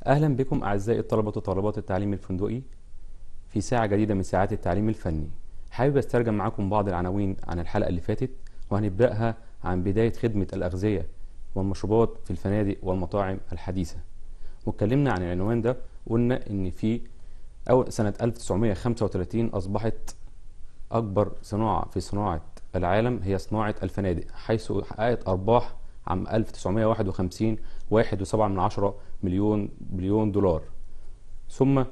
أهلا بكم أعزائي الطلبة وطالبات التعليم الفندقي في ساعة جديدة من ساعات التعليم الفني حابب استرجم معاكم بعض العناوين عن الحلقة اللي فاتت وهنبدأها عن بداية خدمة الأغذية والمشروبات في الفنادق والمطاعم الحديثة واتكلمنا عن العنوان ده قلنا إن في أو سنة 1935 أصبحت أكبر صناعة في صناعة العالم هي صناعة الفنادق حيث حققت أرباح عام 1951 واحد وسبعة من عشرة مليون بليون دولار ثم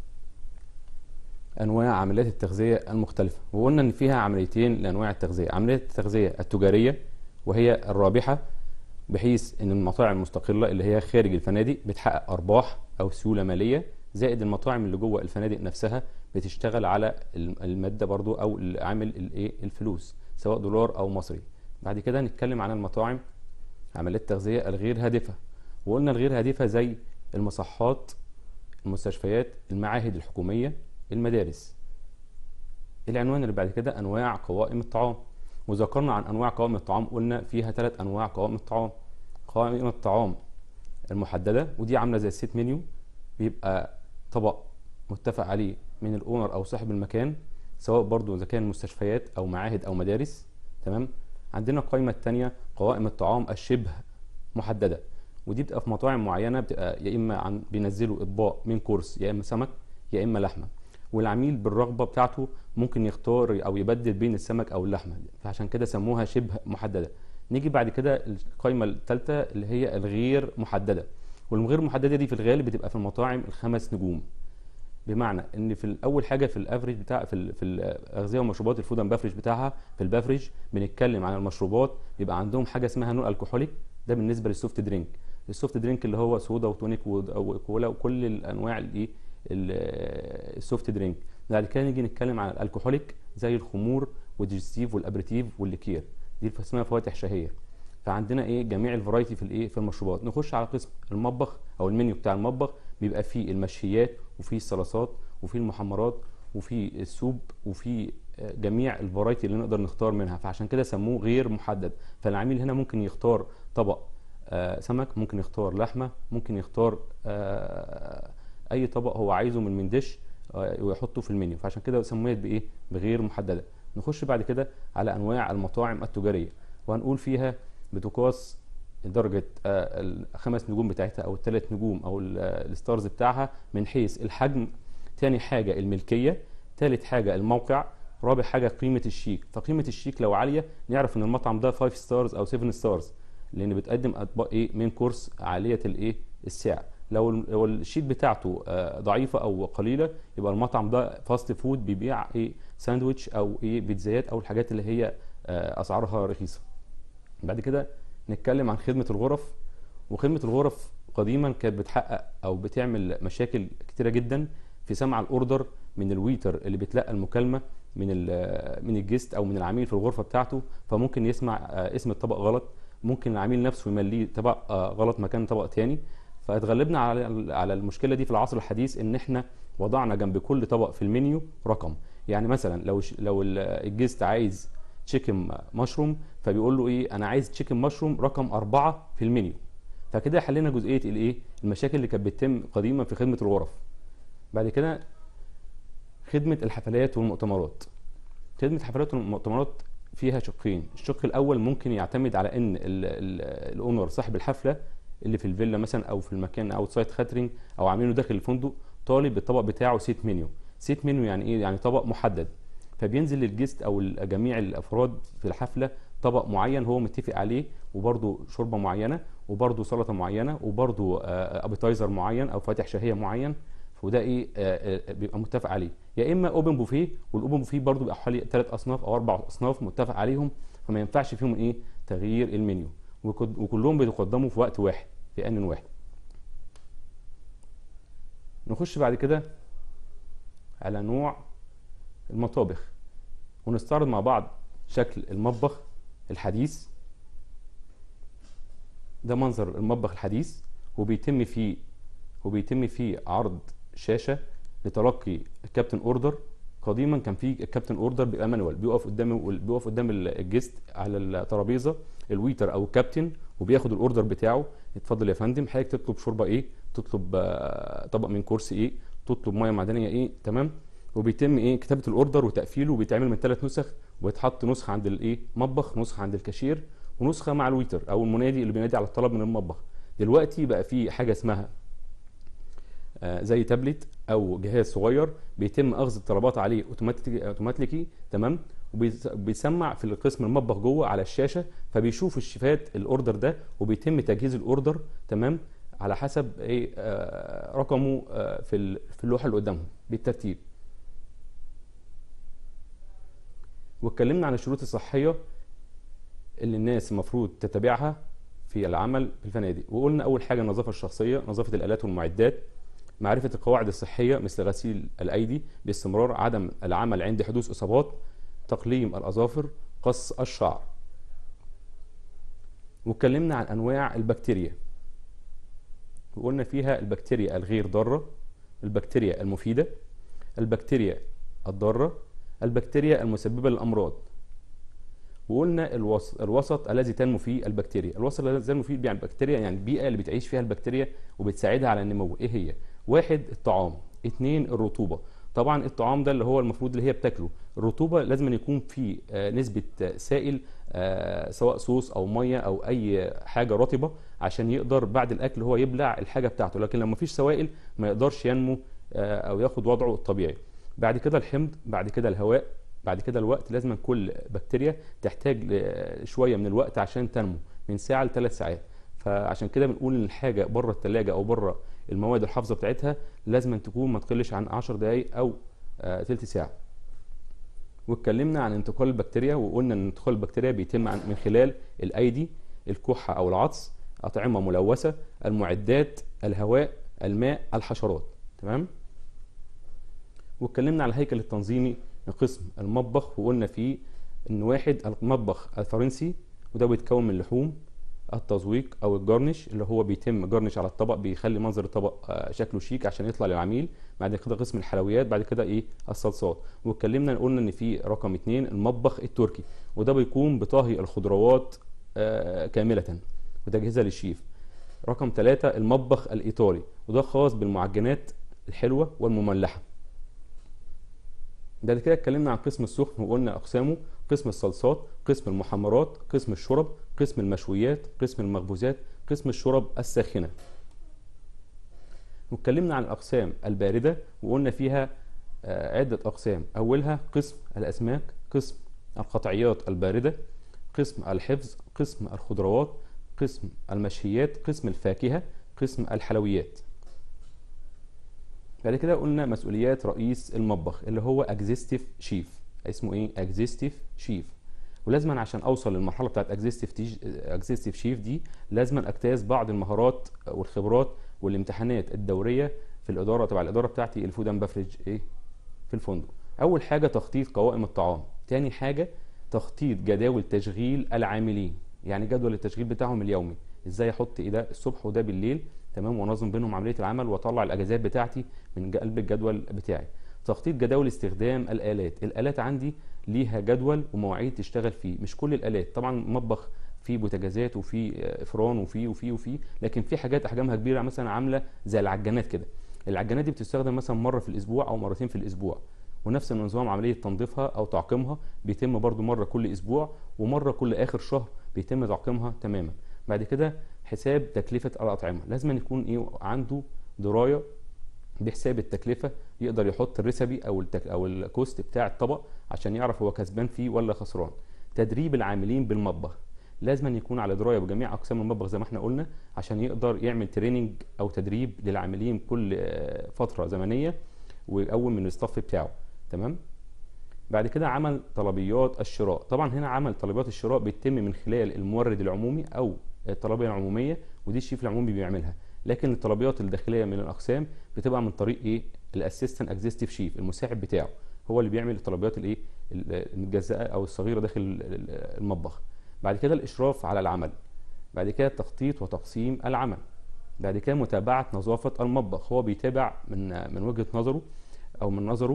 انواع عمليات التغذيه المختلفه وقلنا ان فيها عمليتين لانواع التغذيه عمليه التغذيه التجاريه وهي الرابحه بحيث ان المطاعم المستقله اللي هي خارج الفنادق بتحقق ارباح او سيوله ماليه زائد المطاعم اللي جوه الفنادق نفسها بتشتغل على الماده برضو او عامل الايه الفلوس سواء دولار او مصري بعد كده نتكلم عن المطاعم عمليات التغذيه الغير هادفه وقلنا الغير هادفه زي المصحات المستشفيات المعاهد الحكوميه المدارس العنوان اللي بعد كده انواع قوائم الطعام وذكرنا عن انواع قوائم الطعام قلنا فيها ثلاث انواع قوائم الطعام قوائم الطعام المحدده ودي عامله زي السيت منيو بيبقى طبق متفق عليه من الاونر او صاحب المكان سواء برضو اذا كان مستشفيات او معاهد او مدارس تمام عندنا القائمه الثانيه قوائم الطعام الشبه محدده ودي بتبقى في مطاعم معينه بتبقى يا اما عن بينزلوا اطباق من كورس يا اما سمك يا اما لحمه والعميل بالرغبه بتاعته ممكن يختار او يبدل بين السمك او اللحمه فعشان كده سموها شبه محدده نيجي بعد كده القائمه الثالثه اللي هي الغير محدده والغير محدده دي في الغالب بتبقى في المطاعم الخمس نجوم بمعنى ان في اول حاجه في الافريج بتاع في ال في الاغذيه والمشروبات الفود اند بافريج بتاعها في البافريج بنتكلم عن المشروبات بيبقى عندهم حاجه اسمها نون الكحوليك ده بالنسبه للسوفت درينك السوفت درينك اللي هو سودا وتونيك وكولا وكل الانواع الايه السوفت درينك بعد كده نيجي نتكلم عن الالكحوليك زي الخمور والديجستيف والابريتيف والليكير دي اسمها فواتح شهيه فعندنا ايه جميع الفرايتي في الايه في المشروبات نخش على قسم المطبخ او المنيو بتاع المطبخ بيبقى فيه المشيات وفيه الصلصات وفيه المحمرات وفيه السوب وفيه جميع الفرايتي اللي نقدر نختار منها فعشان كده سموه غير محدد فالعميل هنا ممكن يختار طبق آه سمك ممكن يختار لحمه ممكن يختار آه اي طبق هو عايزه من من ديش ويحطه في المنيو فعشان كده سميت بايه بغير محدده نخش بعد كده على انواع المطاعم التجاريه وهنقول فيها بتقاس درجة الخمس نجوم بتاعتها أو الثلاث نجوم أو الستارز بتاعها من حيث الحجم تاني حاجة الملكية تالت حاجة الموقع رابع حاجة قيمة الشيك فقيمة الشيك لو عالية نعرف إن المطعم ده 5 ستارز أو 7 ستارز لأن بتقدم أطباق إيه من كورس عالية الإيه السعر لو لو الشيت بتاعته ضعيفه او قليله يبقى المطعم ده فاست فود بيبيع ايه ساندويتش او ايه بيتزايات او الحاجات اللي هي اسعارها رخيصه بعد كده نتكلم عن خدمه الغرف وخدمه الغرف قديما كانت بتحقق او بتعمل مشاكل كتيره جدا في سمع الاوردر من الويتر اللي بتلقى المكالمه من من الجست او من العميل في الغرفه بتاعته فممكن يسمع اسم الطبق غلط ممكن العميل نفسه يمليه طبق غلط مكان طبق تاني فاتغلبنا على على المشكله دي في العصر الحديث ان احنا وضعنا جنب كل طبق في المنيو رقم يعني مثلا لو لو الجيست عايز تشيكن مشروم فبيقول له ايه انا عايز تشيكن مشروم رقم أربعة في المنيو فكده حلينا جزئيه الايه المشاكل اللي كانت بتتم قديما في خدمه الغرف بعد كده خدمه الحفلات والمؤتمرات خدمه الحفلات والمؤتمرات فيها شقين الشق الاول ممكن يعتمد على ان الاونر صاحب الحفله اللي في الفيلا مثلا او في المكان اوت سايد خاترينج او عاملينه داخل الفندق طالب الطبق بتاعه سيت منيو سيت منيو يعني ايه يعني طبق محدد فبينزل للجست او جميع الافراد في الحفله طبق معين هو متفق عليه وبرده شوربه معينه وبرده سلطه معينه وبرده ابيتايزر معين او فاتح شهيه معين وده ايه بيبقى متفق عليه يا اما اوبن بوفيه والاوبن بوفيه برده بيبقى حوالي ثلاث اصناف او اربع اصناف متفق عليهم فما ينفعش فيهم ايه تغيير المنيو وكلهم بيتقدموا في وقت واحد في ان واحد نخش بعد كده على نوع المطابخ ونستعرض مع بعض شكل المطبخ الحديث ده منظر المطبخ الحديث وبيتم فيه وبيتم فيه عرض شاشه لتلقي الكابتن اوردر قديما كان في الكابتن اوردر بيبقى مانوال بيقف قدام بيقف قدام الجست على الترابيزه الويتر او الكابتن وبياخد الاوردر بتاعه اتفضل يا فندم حضرتك تطلب شوربه ايه تطلب آه، طبق من كرسي ايه تطلب ميه معدنيه ايه تمام وبيتم ايه كتابه الاوردر وتقفيله وبيتعمل من ثلاث نسخ ويتحط نسخه عند الايه مطبخ نسخه عند الكاشير ونسخه مع الويتر او المنادي اللي بينادي على الطلب من المطبخ دلوقتي بقى في حاجه اسمها آه، زي تابلت او جهاز صغير بيتم اخذ الطلبات عليه اوتوماتيك اوتوماتيكي تمام وبيسمع في القسم المطبخ جوه على الشاشه فبيشوف الشيفات الاوردر ده وبيتم تجهيز الاوردر تمام على حسب ايه آه، رقمه آه، في ال- في اللوحه اللي قدامهم بالترتيب واتكلمنا عن الشروط الصحيه اللي الناس المفروض تتبعها في العمل في الفنادق وقلنا اول حاجه النظافه الشخصيه نظافه الالات والمعدات معرفه القواعد الصحيه مثل غسيل الايدي باستمرار عدم العمل عند حدوث اصابات تقليم الاظافر قص الشعر واتكلمنا عن انواع البكتيريا وقلنا فيها البكتيريا الغير ضاره البكتيريا المفيده البكتيريا الضاره البكتيريا المسببه للامراض وقلنا الوسط, الوسط الذي تنمو فيه البكتيريا الوسط الذي تنمو فيه يعني البكتيريا يعني البيئه اللي بتعيش فيها البكتيريا وبتساعدها على النمو ايه هي واحد الطعام اتنين الرطوبه طبعا الطعام ده اللي هو المفروض اللي هي بتاكله الرطوبه لازم أن يكون فيه آه، نسبه آه، سائل آه، سواء صوص او ميه او اي حاجه رطبه عشان يقدر بعد الاكل هو يبلع الحاجه بتاعته لكن لو مفيش سوائل ما يقدرش ينمو آه، او ياخد وضعه الطبيعي بعد كده الحمض بعد كده الهواء بعد كده الوقت لازم كل بكتيريا تحتاج ل- شويه من الوقت عشان تنمو من ساعه لثلاث ساعات فعشان كده بنقول ان الحاجه بره الثلاجه او بره المواد الحافظه بتاعتها لازم تكون ما تقلش عن 10 دقائق او آه، تلت ساعه واتكلمنا عن انتقال البكتيريا وقلنا ان انتقال البكتيريا بيتم عن- من خلال الايدي الكحه او العطس اطعمه ملوثه المعدات الهواء الماء الحشرات تمام واتكلمنا على الهيكل التنظيمي لقسم المطبخ وقلنا فيه ان واحد المطبخ الفرنسي وده بيتكون من لحوم التذويق او الجرنش اللي هو بيتم جرنش على الطبق بيخلي منظر الطبق آه، شكله شيك عشان يطلع للعميل بعد كده قسم الحلويات بعد كده ايه الصلصات واتكلمنا قلنا ان في رقم اتنين المطبخ التركي وده بيكون بطهي الخضروات آه، كاملة وده جهزة للشيف رقم ثلاثة المطبخ الإيطالي وده خاص بالمعجنات الحلوة والمملحة بعد كده اتكلمنا عن قسم السخن وقلنا اقسامه قسم الصلصات قسم المحمرات قسم الشرب قسم المشويات قسم المخبوزات قسم الشرب الساخنه واتكلمنا عن الاقسام البارده وقلنا فيها آه، عده اقسام اولها قسم الاسماك قسم القطعيات البارده قسم الحفظ قسم الخضروات قسم المشهيات قسم الفاكهه قسم الحلويات بعد كده قلنا مسؤوليات رئيس المطبخ اللي هو اكزيستيف شيف اسمه ايه اكزيستيف شيف ولازما عشان اوصل للمرحله بتاعت اكزيستيف اكزيستيف شيف دي لازما اجتاز بعض المهارات والخبرات والامتحانات الدوريه في الاداره تبع الاداره بتاعتي الفود اند بافريج ايه في الفندق اول حاجه تخطيط قوائم الطعام تاني حاجه تخطيط جداول تشغيل العاملين يعني جدول التشغيل بتاعهم اليومي ازاي احط ايه ده الصبح وده بالليل تمام وانظم بينهم عمليه العمل واطلع الاجازات بتاعتي من ج- قلب الجدول بتاعي تخطيط جداول استخدام الالات الالات عندي ليها جدول ومواعيد تشتغل فيه مش كل الالات طبعا مطبخ فيه بوتاجازات وفيه آه، فران وفيه وفيه وفيه لكن في حاجات احجامها كبيره مثلا عامله زي العجانات كده العجانات دي بتستخدم مثلا مره في الاسبوع او مرتين في الاسبوع ونفس النظام عمليه تنظيفها او تعقيمها بيتم برضو مره كل اسبوع ومره كل اخر شهر بيتم تعقيمها تماما بعد كده حساب تكلفه الاطعمه لازم يكون ايه عنده درايه بحساب التكلفه يقدر يحط الريسبي او التك او الكوست بتاع الطبق عشان يعرف هو كسبان فيه ولا خسران تدريب العاملين بالمطبخ لازم يكون على درايه بجميع اقسام المطبخ زي ما احنا قلنا عشان يقدر يعمل تريننج او تدريب للعاملين كل آه، فتره زمنيه ويقوم من الستاف بتاعه تمام بعد كده عمل طلبيات الشراء طبعا هنا عمل طلبيات الشراء بيتم من خلال المورد العمومي او الطلبيه العموميه ودي الشيف العمومي بيعملها لكن الطلبيات الداخليه من الاقسام بتبقى من طريق ايه الاسيستنت اكزيستيف شيف المساعد بتاعه هو اللي بيعمل الطلبيات الايه المتجزأه او الصغيره داخل المطبخ بعد كده الاشراف على العمل بعد كده التخطيط وتقسيم العمل بعد كده متابعه نظافه المطبخ هو بيتابع من من وجهه نظره او من نظره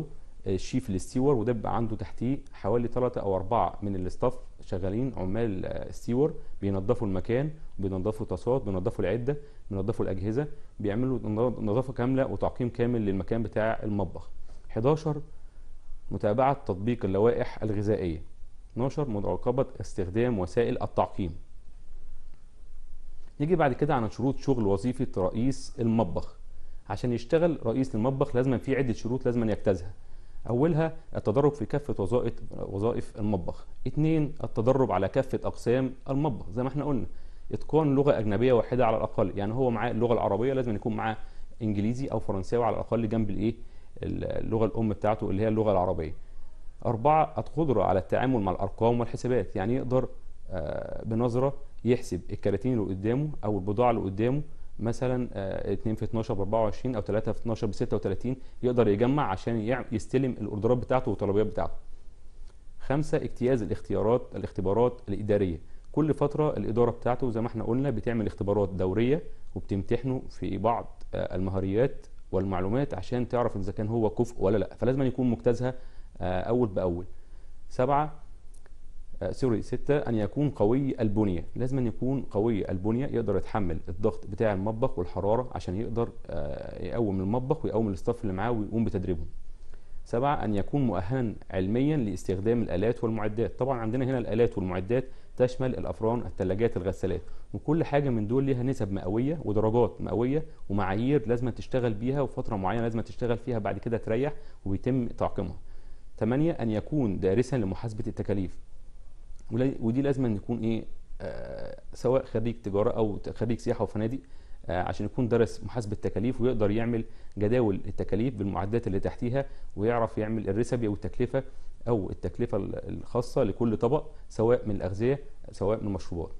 الشيف الستيور وده بيبقى عنده تحتيه حوالي ثلاثة او اربعة من الاستاف شغالين عمال آه، ستيور بينظفوا المكان بينظفوا طاسات بينظفوا العده بينظفوا الاجهزه بيعملوا نظافه كامله وتعقيم كامل للمكان بتاع المطبخ 11 متابعه تطبيق اللوائح الغذائيه 12 مراقبه استخدام وسائل التعقيم نيجي بعد كده على شروط شغل وظيفه رئيس المطبخ عشان يشتغل رئيس المطبخ لازم في عده شروط لازم يجتازها اولها التدرج في كافه وظائف وظائف المطبخ اثنين التدرب على كافه اقسام المطبخ زي ما احنا قلنا اتقان لغه اجنبيه واحده على الاقل يعني هو معاه اللغه العربيه لازم يكون معاه انجليزي او فرنساوي على الاقل جنب الايه اللغه الام بتاعته اللي هي اللغه العربيه أربعة القدرة على التعامل مع الأرقام والحسابات يعني يقدر آه، بنظرة يحسب الكراتين اللي قدامه أو البضاعة اللي قدامه مثلا 2 في 12 ب 24 أو 3 في 12 ب 36 يقدر يجمع عشان يع- يستلم الأوردرات بتاعته والطلبيات بتاعته خمسة اجتياز الاختيارات الاختبارات الإدارية كل فترة الإدارة بتاعته زي ما احنا قلنا بتعمل اختبارات دورية وبتمتحنه في بعض آه، المهاريات والمعلومات عشان تعرف إذا كان هو كفء ولا لا فلازم يكون مجتازها آه، أول بأول سبعة آه، سوري ستة أن يكون قوي البنية لازم أن يكون قوي البنية يقدر يتحمل الضغط بتاع المطبخ والحرارة عشان يقدر آه، يقوم المطبخ ويقوم الاستاف اللي معاه ويقوم بتدريبهم سبعة أن يكون مؤهلا علميا لاستخدام الآلات والمعدات طبعا عندنا هنا الآلات والمعدات تشمل الأفران الثلاجات الغسالات وكل حاجة من دول ليها نسب مئوية ودرجات مئوية ومعايير لازم تشتغل بيها وفترة معينة لازم تشتغل فيها بعد كده تريح وبيتم تعقيمها ثمانية أن يكون دارسا لمحاسبة التكاليف ولا- ودي لازم أن يكون إيه آه سواء خريج تجارة أو خريج سياحة وفنادق آه عشان يكون درس محاسبة تكاليف ويقدر يعمل جداول التكاليف بالمعدات اللي تحتيها ويعرف يعمل الرسبي أو التكلفة أو التكلفة ال- الخاصة لكل طبق سواء من الأغذية سواء من المشروبات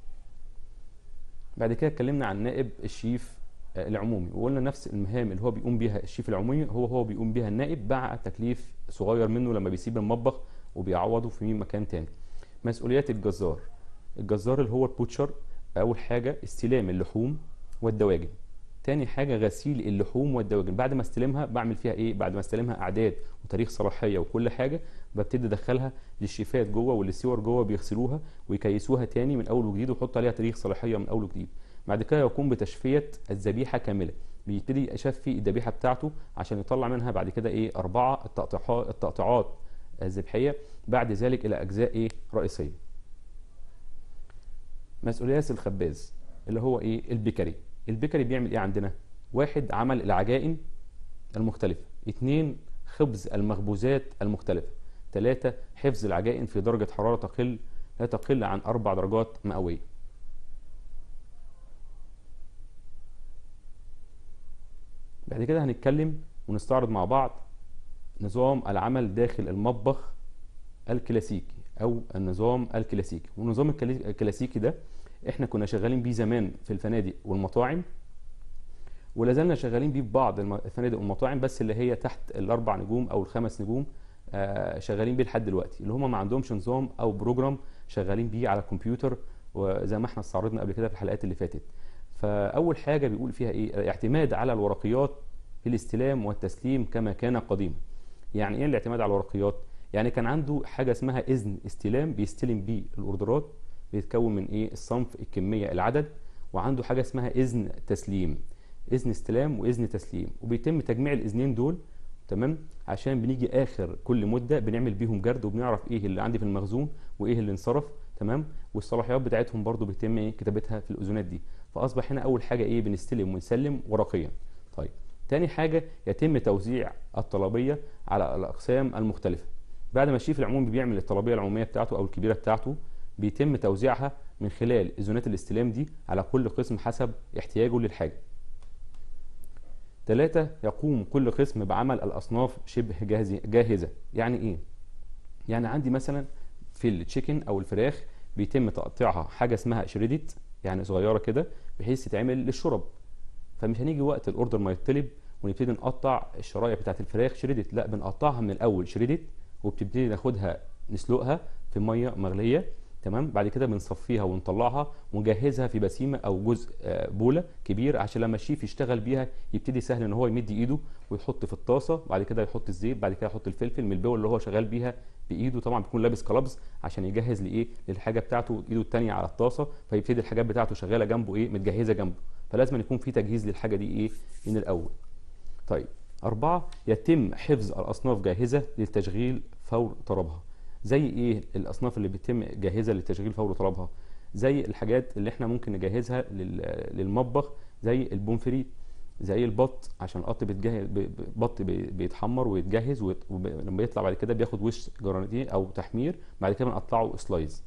بعد كده اتكلمنا عن نائب الشيف آه، العمومي وقلنا نفس المهام اللي هو بيقوم بيها الشيف العمومي هو هو بيقوم بيها النائب مع تكليف صغير منه لما بيسيب المطبخ وبيعوضه في مكان تاني مسؤوليات الجزار الجزار اللي هو البوتشر اول حاجه استلام اللحوم والدواجن تاني حاجه غسيل اللحوم والدواجن بعد ما استلمها بعمل فيها ايه بعد ما استلمها اعداد وتاريخ صلاحيه وكل حاجه ببتدي ادخلها للشيفات جوه والسيور جوه بيغسلوها ويكيسوها تاني من اول وجديد ويحط عليها تاريخ صلاحيه من اول وجديد بعد كده يقوم بتشفيه الذبيحه كامله بيبتدي يشفي الذبيحه بتاعته عشان يطلع منها بعد كده ايه اربعه التقطيعات التقطيعات الذبحيه بعد ذلك الى اجزاء ايه رئيسيه مسؤوليات الخباز اللي هو ايه البيكري البيكري بيعمل ايه عندنا واحد عمل العجائن المختلفة اتنين خبز المخبوزات المختلفة ثلاثة حفظ العجائن في درجة حرارة تقل لا تقل عن أربع درجات مئوية بعد كده هنتكلم ونستعرض مع بعض نظام العمل داخل المطبخ الكلاسيكي او النظام الكلاسيكي والنظام الكلي- الكلاسيكي ده احنا كنا شغالين بيه زمان في الفنادق والمطاعم ولا زلنا شغالين بيه في بعض الم- الفنادق والمطاعم بس اللي هي تحت الاربع نجوم او الخمس نجوم آه، شغالين بيه لحد دلوقتي اللي هم ما عندهمش نظام او بروجرام شغالين بيه على الكمبيوتر وزي ما احنا استعرضنا قبل كده في الحلقات اللي فاتت فاول حاجه بيقول فيها ايه الاعتماد على الورقيات في الاستلام والتسليم كما كان قديما يعني ايه الاعتماد على الورقيات يعني كان عنده حاجه اسمها اذن استلام بيستلم بيه الاوردرات بيتكون من ايه الصنف الكميه العدد وعنده حاجه اسمها اذن تسليم اذن استلام واذن تسليم وبيتم تجميع الاذنين دول تمام عشان بنيجي اخر كل مده بنعمل بيهم جرد وبنعرف ايه اللي عندي في المخزون وايه اللي انصرف تمام والصلاحيات بتاعتهم برضو بيتم ايه كتابتها في الاذونات دي فاصبح هنا اول حاجه ايه بنستلم ونسلم ورقيا طيب تاني حاجه يتم توزيع الطلبيه على الاقسام المختلفه بعد ما الشيف العمومي بيعمل الطلبيه العموميه بتاعته او الكبيره بتاعته بيتم توزيعها من خلال اذونات الاستلام دي على كل قسم حسب احتياجه للحاجه ثلاثة يقوم كل قسم بعمل الأصناف شبه جاهزة جاهزة يعني إيه؟ يعني عندي مثلا في التشيكن أو الفراخ بيتم تقطيعها حاجة اسمها شريدت يعني صغيرة كده بحيث تتعمل للشرب فمش هنيجي وقت الأوردر ما يطلب ونبتدي نقطع الشرايح بتاعت الفراخ شريدت لا بنقطعها من الأول شريدت وبتبتدي ناخدها نسلقها في مية مغلية تمام بعد كده بنصفيها ونطلعها ونجهزها في بسيمه او جزء آه، بوله كبير عشان لما الشيف يشتغل بيها يبتدي سهل ان هو يمد ايده ويحط في الطاسه بعد كده يحط الزيت بعد كده يحط الفلفل من البول اللي هو شغال بيها بايده طبعا بيكون لابس كلابز عشان يجهز لايه للحاجه بتاعته ايده التانيه على الطاسه فيبتدي الحاجات بتاعته شغاله جنبه ايه متجهزه جنبه فلازم يكون في تجهيز للحاجه دي ايه من الاول طيب أربعة يتم حفظ الأصناف جاهزة للتشغيل فور طلبها زي إيه الأصناف اللي بيتم جاهزة للتشغيل فور طلبها زي الحاجات اللي احنا ممكن نجهزها لل- للمطبخ زي البونفريت زي البط عشان القط بيتجهز ب- ب- بط بي- بيتحمر ويتجهز ويت- وب- لما يطلع بعد كده بياخد وش جرانيتيه او تحمير بعد كده بنقطعه سلايز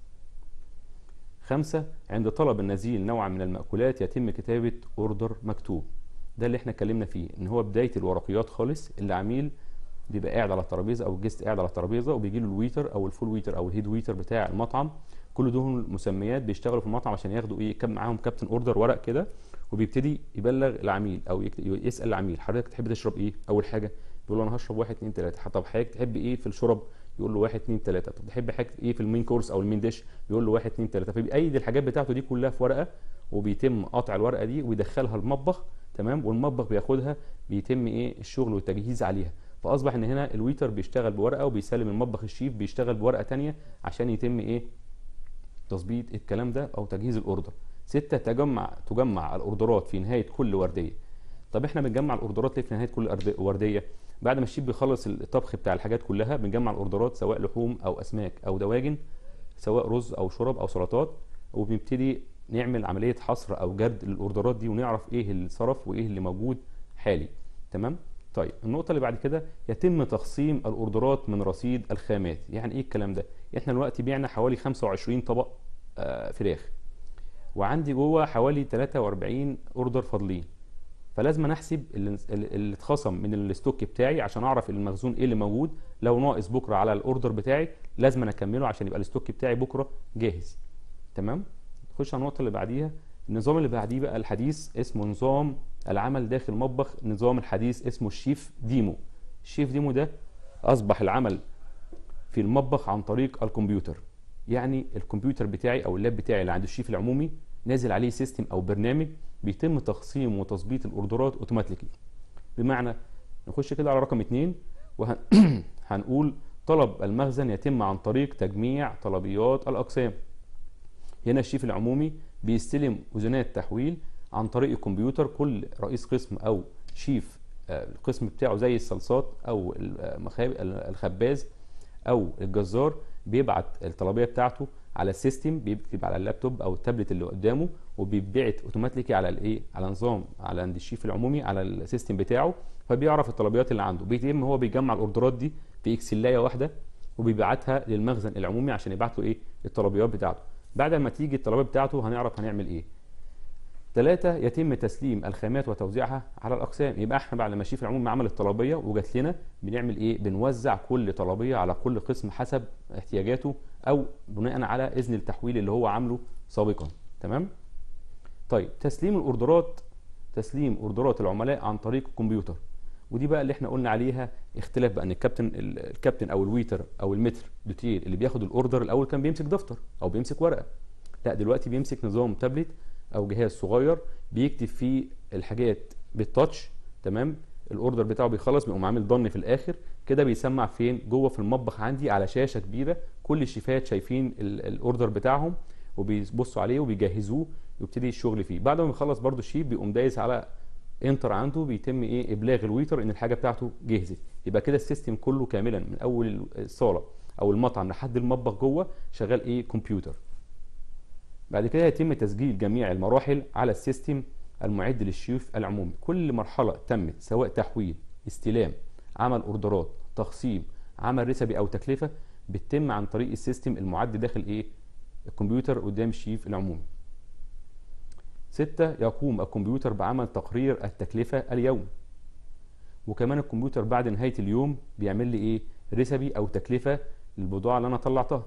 خمسة عند طلب النزيل نوعا من المأكولات يتم كتابة اوردر مكتوب ده اللي احنا اتكلمنا فيه ان هو بداية الورقيات خالص اللي عميل بيبقى قاعد على الترابيزه او الجست قاعد على الترابيزه وبيجي له الويتر او الفول ويتر او الهيد ويتر بتاع المطعم كل دول مسميات بيشتغلوا في المطعم عشان ياخدوا ايه كم معاهم كابتن اوردر ورق كده وبيبتدي يبلغ العميل او يكت- يسال العميل حضرتك تحب تشرب ايه اول حاجه يقول له انا هشرب واحد اتنين تلاته طب حضرتك تحب ايه في الشرب يقول له واحد اتنين تلاته طب تحب حاجه ايه في المين كورس او المين ديش يقول له واحد اتنين تلاته فبيأيد الحاجات بتاعته دي كلها في ورقه وبيتم قطع الورقه دي ويدخلها المطبخ تمام والمطبخ بياخدها بيتم ايه الشغل والتجهيز عليها فاصبح ان هنا الويتر بيشتغل بورقه وبيسلم المطبخ الشيف بيشتغل بورقه تانية عشان يتم ايه تظبيط الكلام ده او تجهيز الاوردر ستة تجمع تجمع الاوردرات في نهايه كل ورديه طب احنا بنجمع الاوردرات ليه في نهايه كل أرد- ورديه بعد ما الشيف بيخلص الطبخ بتاع الحاجات كلها بنجمع الاوردرات سواء لحوم او اسماك او دواجن سواء رز او شرب او سلطات وبنبتدي نعمل عمليه حصر او جرد للاوردرات دي ونعرف ايه اللي صرف وايه اللي موجود حالي تمام طيب النقطة اللي بعد كده يتم تقسيم الأوردرات من رصيد الخامات، يعني إيه الكلام ده؟ إحنا دلوقتي بعنا حوالي 25 طبق آه، فراخ وعندي جوه حوالي 43 أوردر فاضلين فلازم أنا أحسب اللي اللي اتخصم من الستوك بتاعي عشان أعرف المخزون إيه اللي موجود لو ناقص بكرة على الأوردر بتاعي لازم أنا أكمله عشان يبقى الستوك بتاعي بكرة جاهز تمام؟ نخش على النقطة اللي بعديها النظام اللي بعديه بقى الحديث اسمه نظام العمل داخل المطبخ نظام الحديث اسمه الشيف ديمو الشيف ديمو ده اصبح العمل في المطبخ عن طريق الكمبيوتر يعني الكمبيوتر بتاعي او اللاب بتاعي اللي عند الشيف العمومي نازل عليه سيستم او برنامج بيتم تقسيم وتظبيط الاوردرات اوتوماتيكلي بمعنى نخش كده على رقم اتنين وهنقول طلب المخزن يتم عن طريق تجميع طلبيات الاقسام هنا الشيف العمومي بيستلم وزنات تحويل عن طريق الكمبيوتر كل رئيس قسم او شيف آه، القسم بتاعه زي الصلصات او المخاب- الخباز او الجزار بيبعت الطلبيه بتاعته على السيستم بيكتب على اللابتوب او التابلت اللي قدامه وبيتبعت اوتوماتيكي على الايه على نظام على عند الشيف العمومي على السيستم بتاعه فبيعرف الطلبيات اللي عنده بيتم هو بيجمع الاوردرات دي في اكسلايه واحده وبيبعتها للمخزن العمومي عشان يبعت له ايه الطلبيات بتاعته بعد ما تيجي الطلبات بتاعته هنعرف هنعمل ايه ثلاثة يتم تسليم الخامات وتوزيعها على الأقسام يبقى احنا بعد ما الشيف العمومي عمل الطلبية وجات لنا بنعمل ايه بنوزع كل طلبية على كل قسم حسب احتياجاته أو بناء على إذن التحويل اللي هو عامله سابقا تمام طيب تسليم الأوردرات تسليم أوردرات العملاء عن طريق الكمبيوتر ودي بقى اللي احنا قلنا عليها اختلاف بقى ان الكابتن الكابتن او الويتر او المتر دوتير اللي بياخد الاوردر الاول كان بيمسك دفتر او بيمسك ورقه لا دلوقتي بيمسك نظام تابلت او جهاز صغير بيكتب فيه الحاجات بالتاتش تمام الاوردر بتاعه بيخلص بيقوم عامل ضن في الاخر كده بيسمع فين جوه في المطبخ عندي على شاشه كبيره كل الشيفات شايفين ال- الاوردر بتاعهم وبيبصوا عليه وبيجهزوه يبتدي الشغل فيه بعد ما يخلص برضو الشيف بيقوم دايس على انتر عنده بيتم ايه ابلاغ الويتر ان الحاجه بتاعته جهزت يبقى كده السيستم كله كاملا من اول الصاله او المطعم لحد المطبخ جوه شغال ايه كمبيوتر بعد كده يتم تسجيل جميع المراحل على السيستم المعد للشيف العمومي كل مرحله تمت سواء تحويل استلام عمل اوردرات تقسيم عمل رسبي او تكلفه بتتم عن طريق السيستم المعد داخل ايه الكمبيوتر قدام الشيف العمومي ستة يقوم الكمبيوتر بعمل تقرير التكلفة اليومي وكمان الكمبيوتر بعد نهاية اليوم بيعمل لي ايه رسبي او تكلفة للبضاعة اللي انا طلعتها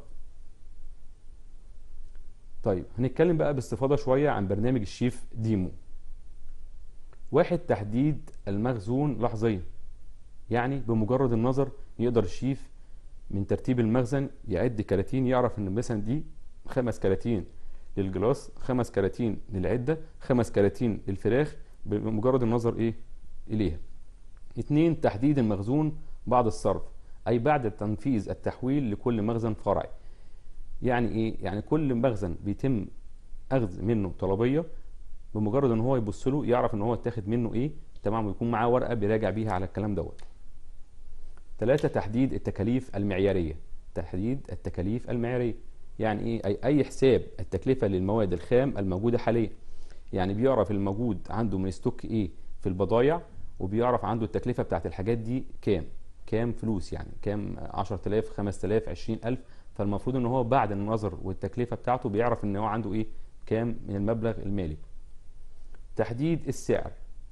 طيب هنتكلم بقى باستفاضة شوية عن برنامج الشيف ديمو واحد تحديد المخزون لحظيا يعني بمجرد النظر يقدر الشيف من ترتيب المخزن يعد كراتين يعرف ان مثلا دي خمس كراتين للجلاس خمس كراتين للعده خمس كراتين للفراخ بمجرد النظر ايه اليها اتنين تحديد المخزون بعد الصرف اي بعد تنفيذ التحويل لكل مخزن فرعي يعني ايه يعني كل مخزن بيتم اخذ منه طلبيه بمجرد ان هو يبص له يعرف ان هو اتاخد منه ايه تمام ويكون معاه ورقه بيراجع بيها على الكلام دوت ثلاثة تحديد التكاليف المعيارية تحديد التكاليف المعيارية يعني ايه اي اي حساب التكلفة للمواد الخام الموجودة حاليا يعني بيعرف الموجود عنده من ستوك ايه في البضايع وبيعرف عنده التكلفة بتاعت الحاجات دي كام كام فلوس يعني كام 10000 5000 20000 فالمفروض ان هو بعد النظر والتكلفة بتاعته بيعرف ان هو عنده ايه كام من المبلغ المالي تحديد السعر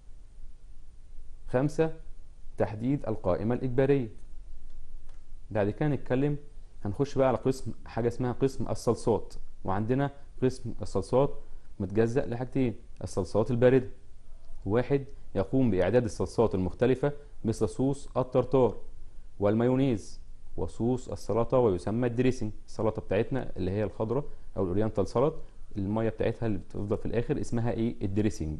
خمسة تحديد القائمة الإجبارية بعد كده نتكلم هنخش بقى على قسم حاجة اسمها قسم الصلصات وعندنا قسم الصلصات متجزأ لحاجتين الصلصات الباردة واحد يقوم بإعداد الصلصات المختلفة مثل صوص الترتار والمايونيز وصوص السلطة ويسمى الدريسنج السلطة بتاعتنا اللي هي الخضراء أو الأورينتال سلطة المية بتاعتها اللي بتفضل في الآخر اسمها إيه الدريسنج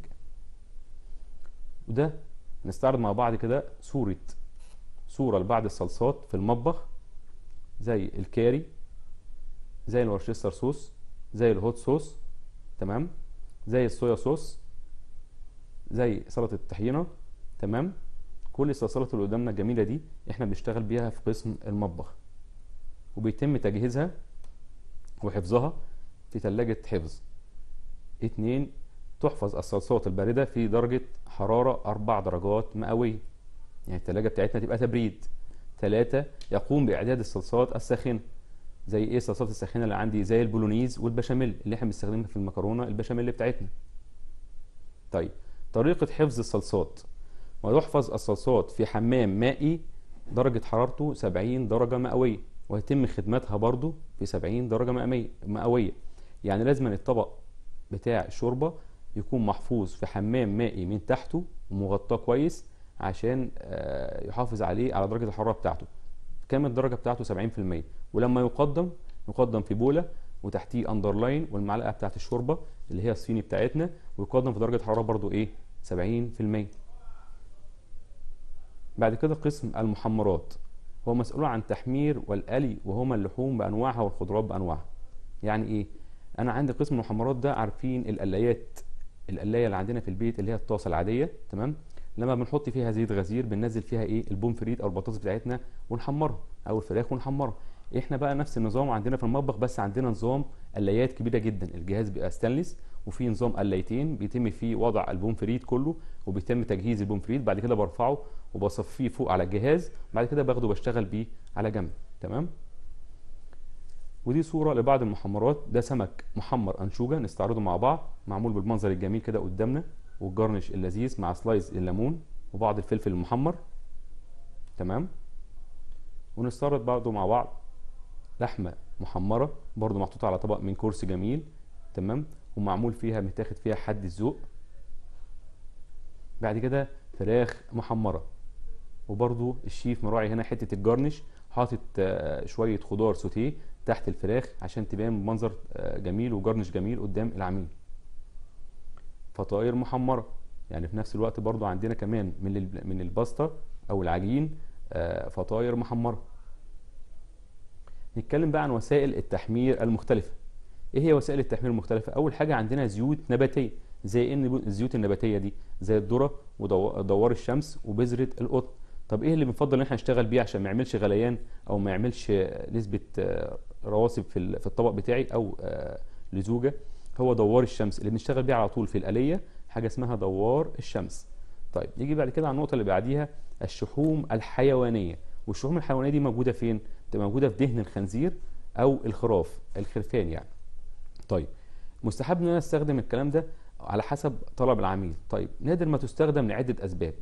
وده نستعرض مع بعض كده صورة صورة لبعض الصلصات في المطبخ زي الكاري زي الورشستر صوص زي الهوت صوص تمام زي الصويا صوص زي سلطة الطحينة تمام كل الصلصات اللي قدامنا الجميلة دي احنا بنشتغل بيها في قسم المطبخ وبيتم تجهيزها وحفظها في ثلاجة حفظ اتنين تحفظ الصلصات الباردة في درجة حرارة أربع درجات مئوية يعني التلاجة بتاعتنا تبقى تبريد ثلاثة يقوم بإعداد الصلصات الساخنة زي ايه الصلصات الساخنة اللي عندي زي البولونيز والبشاميل اللي احنا بنستخدمها في المكرونة البشاميل بتاعتنا طيب طريقة حفظ الصلصات ويحفظ الصلصات في حمام مائي درجة حرارته 70 درجة مئوية ويتم خدمتها برضو في 70 درجة مئوية يعني لازم الطبق بتاع الشوربة يكون محفوظ في حمام مائي من تحته ومغطاه كويس عشان يحافظ عليه على درجة الحرارة بتاعته كام الدرجة بتاعته 70% ولما يقدم يقدم في بولة وتحتيه اندرلاين والمعلقة بتاعت الشوربة اللي هي الصيني بتاعتنا ويقدم في درجة حرارة برضو ايه 70% بعد كده قسم المحمرات هو مسؤول عن تحمير والقلي وهما اللحوم بانواعها والخضروات بانواعها يعني ايه انا عندي قسم المحمرات ده عارفين القلايات القلايه اللي عندنا في البيت اللي هي الطاسه العاديه تمام لما بنحط فيها زيت غزير بننزل فيها ايه البوم فريت او البطاطس بتاعتنا ونحمرها او الفراخ ونحمرها احنا بقى نفس النظام عندنا في المطبخ بس عندنا نظام قلايات كبيره جدا الجهاز بيبقى ستانلس وفي نظام قلايتين بيتم فيه وضع البوم فريت كله وبيتم تجهيز البوم فريت بعد كده برفعه وبصفيه فوق على الجهاز بعد كده باخده بشتغل بيه على جنب تمام ودي صورة لبعض المحمرات ده سمك محمر أنشوجة نستعرضه مع بعض معمول بالمنظر الجميل كده قدامنا والجرنش اللذيذ مع سلايز الليمون وبعض الفلفل المحمر تمام ونستعرض برضه مع بعض لحمة محمرة برضه محطوطة على طبق من كرسي جميل تمام ومعمول فيها متاخد فيها حد الذوق بعد كده فراخ محمرة وبرضه الشيف مراعي هنا حتة الجرنش حاطط شوية خضار سوتيه تحت الفراخ عشان تبان بمنظر جميل وجرنش جميل قدام العميل فطاير محمرة يعني في نفس الوقت برضو عندنا كمان من من الباستا او العجين فطاير محمرة نتكلم بقى عن وسائل التحمير المختلفة ايه هي وسائل التحمير المختلفة اول حاجة عندنا زيوت نباتية زي ان الزيوت النباتية دي زي الذرة ودوار الشمس وبذرة القطن طب ايه اللي بنفضل ان احنا نشتغل بيه عشان ما يعملش غليان او ما يعملش نسبه رواسب في في الطبق بتاعي او لزوجه هو دوار الشمس اللي بنشتغل بيه على طول في الآلية حاجه اسمها دوار الشمس طيب نيجي بعد كده على النقطه اللي بعديها الشحوم الحيوانيه والشحوم الحيوانيه دي موجوده فين بتبقى موجوده في دهن الخنزير او الخراف الخرفان يعني طيب مستحب ان انا استخدم الكلام ده على حسب طلب العميل طيب نادر ما تستخدم لعده اسباب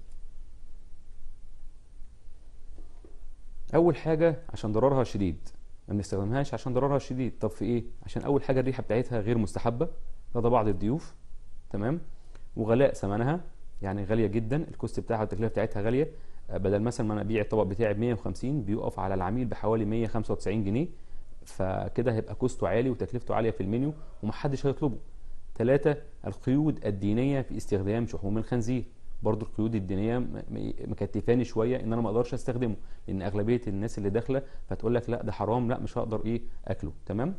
اول حاجه عشان ضررها شديد ما بنستخدمهاش عشان ضررها شديد طب في ايه عشان اول حاجه الريحه بتاعتها غير مستحبه لدى بعض الضيوف تمام وغلاء ثمنها يعني غاليه جدا الكوست بتاعها والتكلفه بتاعتها غاليه بدل مثلا ما انا ابيع الطبق بتاعي ب 150 بيقف على العميل بحوالي 195 جنيه فكده هيبقى كوسته عالي وتكلفته عاليه في المنيو ومحدش هيطلبه ثلاثة القيود الدينية في استخدام شحوم الخنزير برضو القيود الدينية م- م- مكتفاني شوية ان انا ما اقدرش استخدمه لان اغلبية الناس اللي داخلة فتقول لك لا ده حرام لا مش هقدر ايه اكله تمام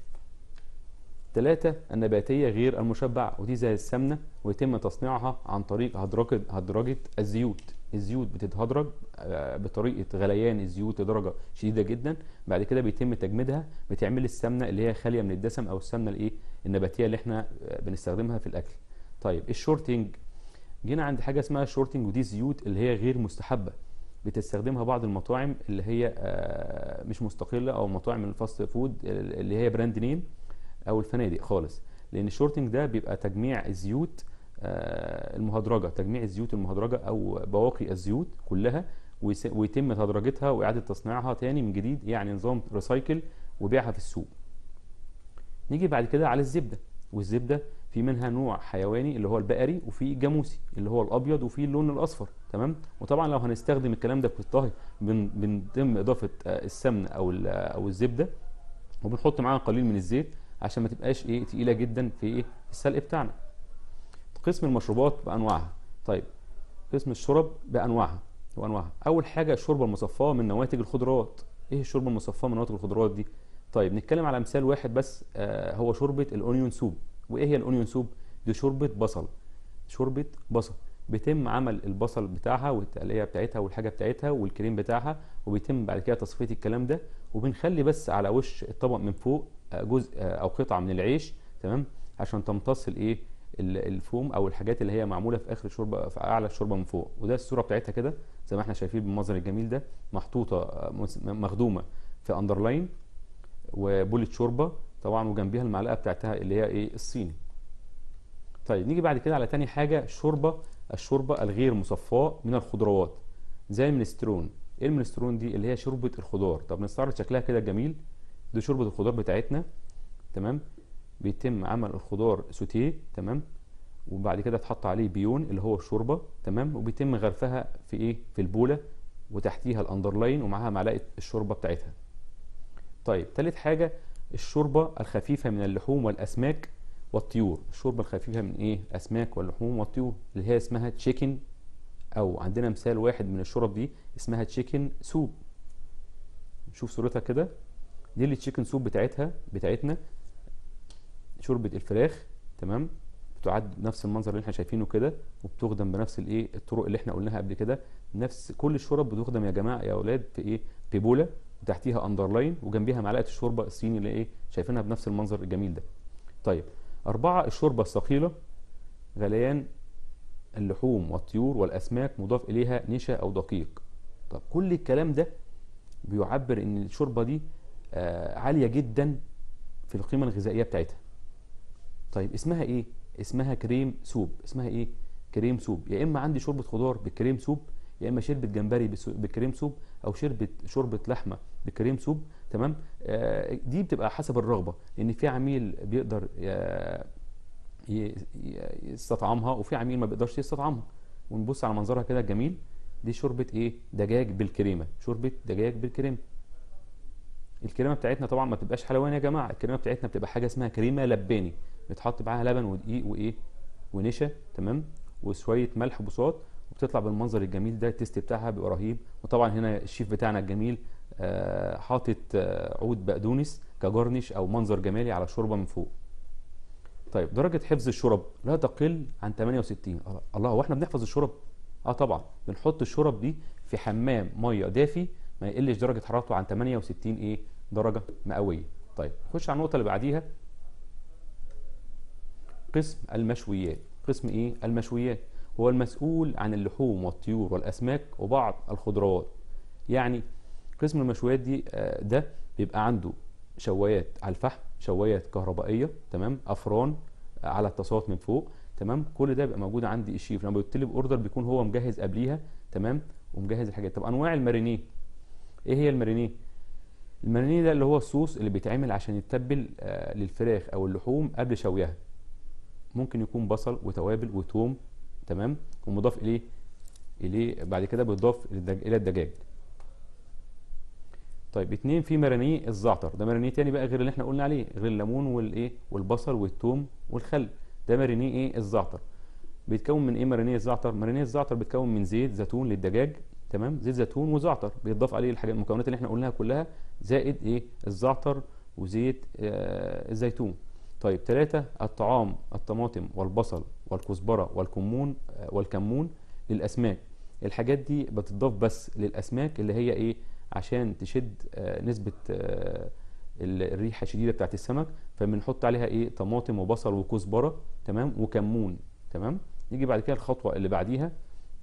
ثلاثة النباتية غير المشبعة ودي زي السمنة ويتم تصنيعها عن طريق هدرجة هدرجة الزيوت الزيوت بتتهدرج آه، بطريقة غليان الزيوت لدرجة شديدة جدا بعد كده بيتم تجميدها بتعمل السمنة اللي هي خالية من الدسم أو السمنة الإيه النباتية اللي إحنا آه، بنستخدمها في الأكل طيب الشورتنج جينا عند حاجة اسمها الشورتنج ودي زيوت اللي هي غير مستحبة بتستخدمها بعض المطاعم اللي هي آه، مش مستقلة أو مطاعم الفاست فود اللي هي براند نيم او الفنادق خالص لان الشورتنج ده بيبقى تجميع الزيوت آه، المهدرجه تجميع الزيوت المهدرجه او بواقي الزيوت كلها ويس- ويتم تدرجتها واعاده تصنيعها تاني من جديد يعني نظام ريسايكل وبيعها في السوق نيجي بعد كده على الزبده والزبده في منها نوع حيواني اللي هو البقري وفي جاموسي اللي هو الابيض وفي اللون الاصفر تمام وطبعا لو هنستخدم الكلام ده في الطهي بن- بنتم اضافه آه، السمن او ال- او الزبده وبنحط معاها قليل من الزيت عشان ما تبقاش ايه تقيله جدا في ايه في السلق بتاعنا قسم المشروبات بانواعها طيب قسم الشرب بانواعها وانواعها اول حاجه الشوربه المصفاه من نواتج الخضروات ايه الشوربه المصفاه من نواتج الخضروات دي طيب نتكلم على مثال واحد بس آه هو شوربه الاونيون سوب وايه هي الاونيون سوب دي شوربه بصل شوربه بصل بيتم عمل البصل بتاعها والتقليه بتاعتها والحاجه بتاعتها والكريم بتاعها وبيتم بعد كده تصفيه الكلام ده وبنخلي بس على وش الطبق من فوق آه، جزء آه، او قطعه من العيش تمام عشان تمتص الايه ال- الفوم او الحاجات اللي هي معموله في اخر الشوربه في اعلى الشوربه من فوق وده الصوره بتاعتها كده زي ما احنا شايفين بالمنظر الجميل ده محطوطه آه، مس- مخدومه في اندرلاين وبولة شوربه طبعا وجنبيها المعلقه بتاعتها اللي هي ايه الصيني طيب نيجي بعد كده على تاني حاجه شوربه الشوربه الغير مصفاه من الخضروات زي المنسترون ايه المنسترون دي اللي هي شوربه الخضار طب نستعرض شكلها كده جميل دي شوربه الخضار بتاعتنا تمام بيتم عمل الخضار سوتيه تمام وبعد كده تحط عليه بيون اللي هو الشوربه تمام وبيتم غرفها في ايه في البوله وتحتيها الاندرلاين ومعاها معلقه الشوربه بتاعتها طيب تالت حاجه الشوربه الخفيفه من اللحوم والاسماك والطيور الشوربه الخفيفه من ايه الاسماك واللحوم والطيور اللي هي اسمها تشيكن او عندنا مثال واحد من الشرب دي اسمها تشيكن سوب نشوف صورتها كده دي اللي تشيكن سوب بتاعتها بتاعتنا شوربه الفراخ تمام بتعد بنفس المنظر اللي احنا شايفينه كده وبتخدم بنفس الايه الطرق اللي احنا قلناها قبل كده نفس كل الشرب بتخدم يا جماعه يا اولاد في ايه في بوله وتحتيها اندرلاين وجنبيها معلقه الشوربه الصيني اللي ايه شايفينها بنفس المنظر الجميل ده طيب أربعة الشوربة الثقيلة غليان اللحوم والطيور والأسماك مضاف إليها نشا أو دقيق طب كل الكلام ده بيعبر إن الشوربة دي آه، عالية جدا في القيمة الغذائية بتاعتها طيب اسمها إيه؟ اسمها كريم سوب اسمها إيه؟ كريم سوب يا إما عندي شوربة خضار بكريم سوب يا إما شوربة جمبري بس- بكريم سوب أو شوربة شوربة لحمة بكريم سوب تمام آه، دي بتبقى حسب الرغبة لأن في عميل بيقدر آه، ي- ي- يستطعمها وفي عميل ما بيقدرش يستطعمها ونبص على منظرها كده جميل دي شوربة ايه دجاج بالكريمة شوربة دجاج بالكريمة الكريمة بتاعتنا طبعا ما بتبقاش حلواني يا جماعة الكريمة بتاعتنا بتبقى حاجة اسمها كريمة لباني بيتحط معاها لبن ودقيق وايه ونشا تمام وشوية ملح بصوت وبتطلع بالمنظر الجميل ده التيست بتاعها بيبقى رهيب وطبعا هنا الشيف بتاعنا الجميل آه، حاطط آه، عود بقدونس كجرنش او منظر جمالي على الشوربة من فوق طيب درجة حفظ الشرب لا تقل عن 68 الله- الله هو احنا بنحفظ الشرب؟ اه طبعا بنحط الشرب دي في حمام ميه دافي ما يقلش درجة حرارته عن 68 ايه درجة مئوية. طيب نخش على النقطة اللي بعديها قسم المشويات قسم ايه المشويات هو المسؤول عن اللحوم والطيور والاسماك وبعض الخضروات يعني قسم المشويات دي آه، ده بيبقى عنده شوايات على الفحم شوايات كهربائيه تمام افران على الطاسات من فوق تمام كل ده بيبقى موجود عندي الشيف لما بيطلب اوردر بيكون هو مجهز قبليها تمام ومجهز الحاجات طب انواع المارينيه ايه هي المارينيه المارينيه ده اللي هو الصوص اللي بيتعمل عشان يتبل آه، للفراخ او اللحوم قبل شويها ممكن يكون بصل وتوابل وتوم تمام ومضاف اليه اليه بعد كده بيضاف للدج- الى الدجاج طيب اتنين في مرانيه الزعتر ده مرانيه تاني بقى غير اللي احنا قلنا عليه غير الليمون والايه والبصل والثوم والخل ده مرانيه ايه الزعتر بيتكون من ايه مرانيه الزعتر مرانيه الزعتر بيتكون من زيت زيتون للدجاج تمام زيت زيتون وزعتر بيتضاف عليه الحاجات المكونات اللي احنا قلناها كلها زائد ايه الزعتر وزيت آه الزيتون طيب ثلاثة الطعام الطماطم والبصل والكزبرة والكمون آه والكمون للأسماك الحاجات دي بتضاف بس للأسماك اللي هي ايه عشان تشد آه نسبة آه الريحة الشديدة بتاعت السمك فبنحط عليها ايه طماطم وبصل وكزبرة تمام وكمون تمام يجي بعد كده الخطوة اللي بعديها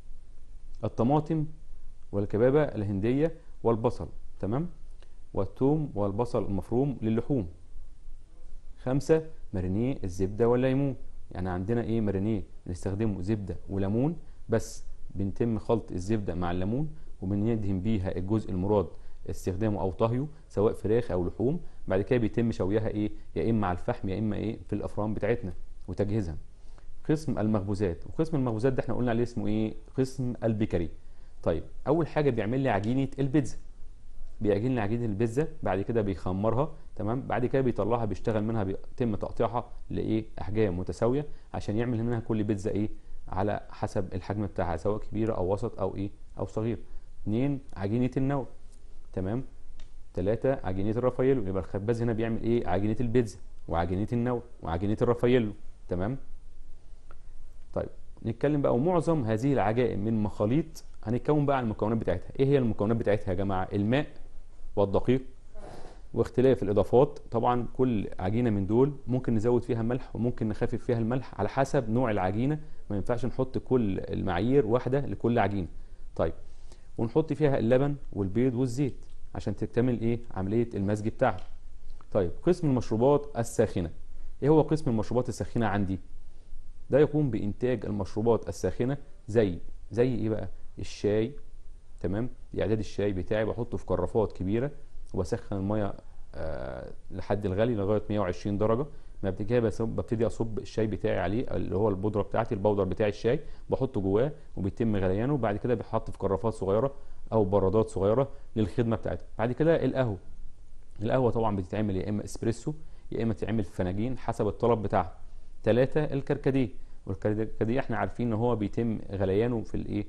الطماطم والكبابة الهندية والبصل تمام والثوم والبصل المفروم للحوم خمسة مارينيه الزبدة والليمون يعني عندنا ايه مارينيه بنستخدمه زبدة وليمون بس بنتم خلط الزبدة مع الليمون وبندهن بيها الجزء المراد استخدامه او طهيه سواء فراخ او لحوم بعد كده بيتم شويها ايه يا اما على الفحم يا اما ايه في الافران بتاعتنا وتجهيزها قسم المخبوزات وقسم المخبوزات ده احنا قلنا عليه اسمه ايه قسم البيكري طيب اول حاجه بيعمل لي عجينه البيتزا بيعجن لي عجينه البيتزا بعد كده بيخمرها تمام بعد كده بيطلعها بيشتغل منها بيتم تقطيعها لايه احجام متساويه عشان يعمل منها كل بيتزا ايه على حسب الحجم بتاعها سواء كبيره او وسط او ايه او صغير اثنين عجينه النوى تمام ثلاثة عجينة الرافايلو يبقى الخباز هنا بيعمل ايه عجينة البيتزا وعجينة النوى وعجينة الرافايلو تمام طيب نتكلم بقى ومعظم هذه العجائن من مخاليط هنتكون بقى على المكونات بتاعتها ايه هي المكونات بتاعتها يا جماعه الماء والدقيق واختلاف الاضافات طبعا كل عجينه من دول ممكن نزود فيها ملح وممكن نخفف فيها الملح على حسب نوع العجينه ما ينفعش نحط كل المعايير واحده لكل عجينه طيب ونحط فيها اللبن والبيض والزيت عشان تكتمل ايه عمليه المزج بتاعها طيب قسم المشروبات الساخنه ايه هو قسم المشروبات الساخنه عندي ده يقوم بانتاج المشروبات الساخنه زي زي ايه بقى الشاي تمام اعداد الشاي بتاعي بحطه في كرافات كبيره وبسخن الميه أه لحد الغلي لغايه 120 درجه بعد كده ببتدي اصب الشاي بتاعي عليه اللي هو البودره بتاعتي البودر بتاع الشاي بحطه جواه وبيتم غليانه وبعد كده بيتحط في كرافات صغيره او برادات صغيره للخدمه بتاعتها بعد كده القهوه القهوه طبعا بتتعمل يا اما اسبريسو يا اما تتعمل في فناجين حسب الطلب بتاعها ثلاثة الكركديه والكركديه احنا عارفين ان هو بيتم غليانه في الايه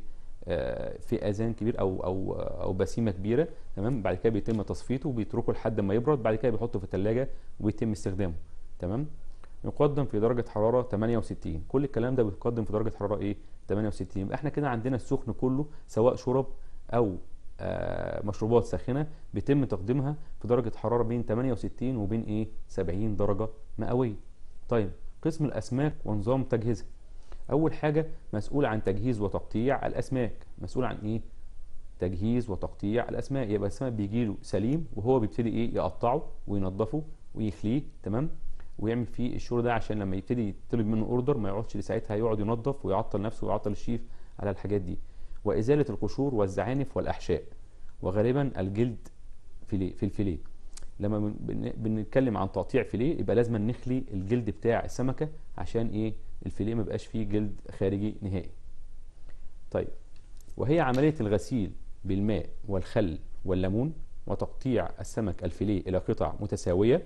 في اذان كبير او او او بسيمه كبيره تمام بعد كده بيتم تصفيته وبيتركه لحد ما يبرد بعد كده بيحطه في الثلاجه وبيتم استخدامه تمام يقدم في درجه حراره 68 كل الكلام ده بيتقدم في درجه حراره ايه 68 يبقى احنا كده عندنا السخن كله سواء شرب او آه مشروبات ساخنه بيتم تقديمها في درجه حراره بين 68 وبين ايه 70 درجه مئويه طيب قسم الاسماك ونظام تجهيزها اول حاجه مسؤول عن تجهيز وتقطيع الاسماك مسؤول عن ايه تجهيز وتقطيع الاسماك يبقى السمك بيجي له سليم وهو بيبتدي ايه يقطعه وينضفه ويخليه تمام ويعمل فيه الشغل ده عشان لما يبتدي يطلب منه اوردر ما يقعدش ساعتها يقعد ينظف ويعطل نفسه ويعطل الشيف على الحاجات دي وازاله القشور والزعانف والاحشاء وغالبا الجلد في في الفيليه لما بنتكلم عن تقطيع فيليه يبقى لازم نخلي الجلد بتاع السمكه عشان ايه الفيليه ما يبقاش فيه جلد خارجي نهائي طيب وهي عمليه الغسيل بالماء والخل والليمون وتقطيع السمك الفيليه الى قطع متساويه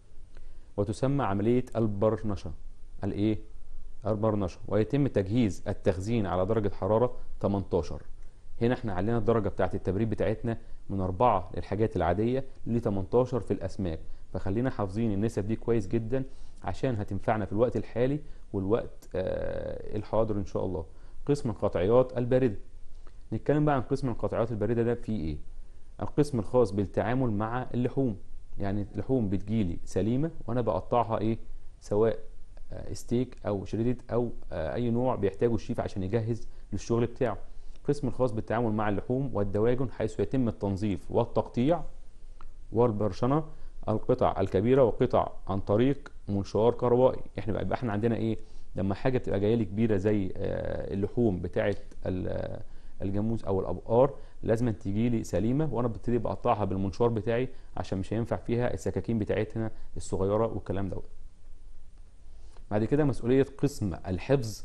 وتسمى عمليه البرنشه الايه البرنشه ويتم تجهيز التخزين على درجه حراره 18 هنا احنا علينا الدرجه بتاعه التبريد بتاعتنا من 4 للحاجات العاديه ل 18 في الاسماك فخلينا حافظين النسب دي كويس جدا عشان هتنفعنا في الوقت الحالي والوقت آه الحاضر ان شاء الله قسم القطعيات البارده نتكلم بقى عن قسم القطعيات البارده ده فيه ايه القسم الخاص بالتعامل مع اللحوم يعني اللحوم بتجيلي سليمه وانا بقطعها ايه سواء آه ستيك او شريدت او آه اي نوع بيحتاجه الشيف عشان يجهز للشغل بتاعه القسم الخاص بالتعامل مع اللحوم والدواجن حيث يتم التنظيف والتقطيع والبرشنه القطع الكبيره وقطع عن طريق منشار كهربائي احنا بقى احنا عندنا ايه لما حاجه بتبقى جايه لي كبيره زي اللحوم بتاعه الجاموس او الابقار لازم تيجي لي سليمه وانا ببتدي بقطعها بالمنشار بتاعي عشان مش هينفع فيها السكاكين بتاعتنا الصغيره والكلام دوت بعد كده مسؤوليه قسم الحفظ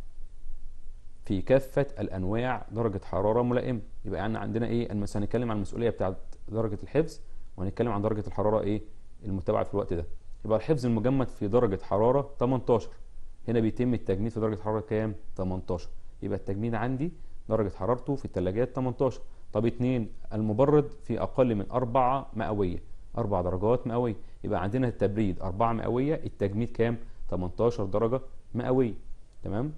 في كافة الأنواع درجة حرارة ملائمة يبقى يعني عندنا إيه المس... هنتكلم عن المسؤولية بتاعت درجة الحفظ وهنتكلم عن درجه الحراره ايه المتبعه في الوقت ده يبقى الحفظ المجمد في درجه حراره 18 هنا بيتم التجميد في درجه حراره كام 18 يبقى التجميد عندي درجه حرارته في الثلاجات 18 طب اتنين المبرد في اقل من 4 مئويه 4 درجات مئويه يبقى عندنا التبريد 4 مئويه التجميد كام 18 درجه مئويه تمام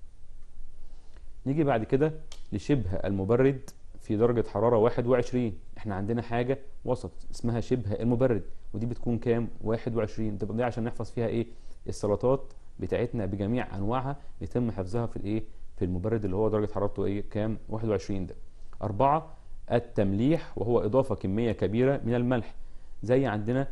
نيجي بعد كده لشبه المبرد في درجة حرارة 21 احنا عندنا حاجة وسط اسمها شبه المبرد ودي بتكون كام 21 تبقى دي عشان نحفظ فيها ايه السلطات بتاعتنا بجميع انواعها يتم حفظها في الايه في المبرد اللي هو درجة حرارته ايه كام 21 ده أربعة التمليح وهو إضافة كمية كبيرة من الملح زي عندنا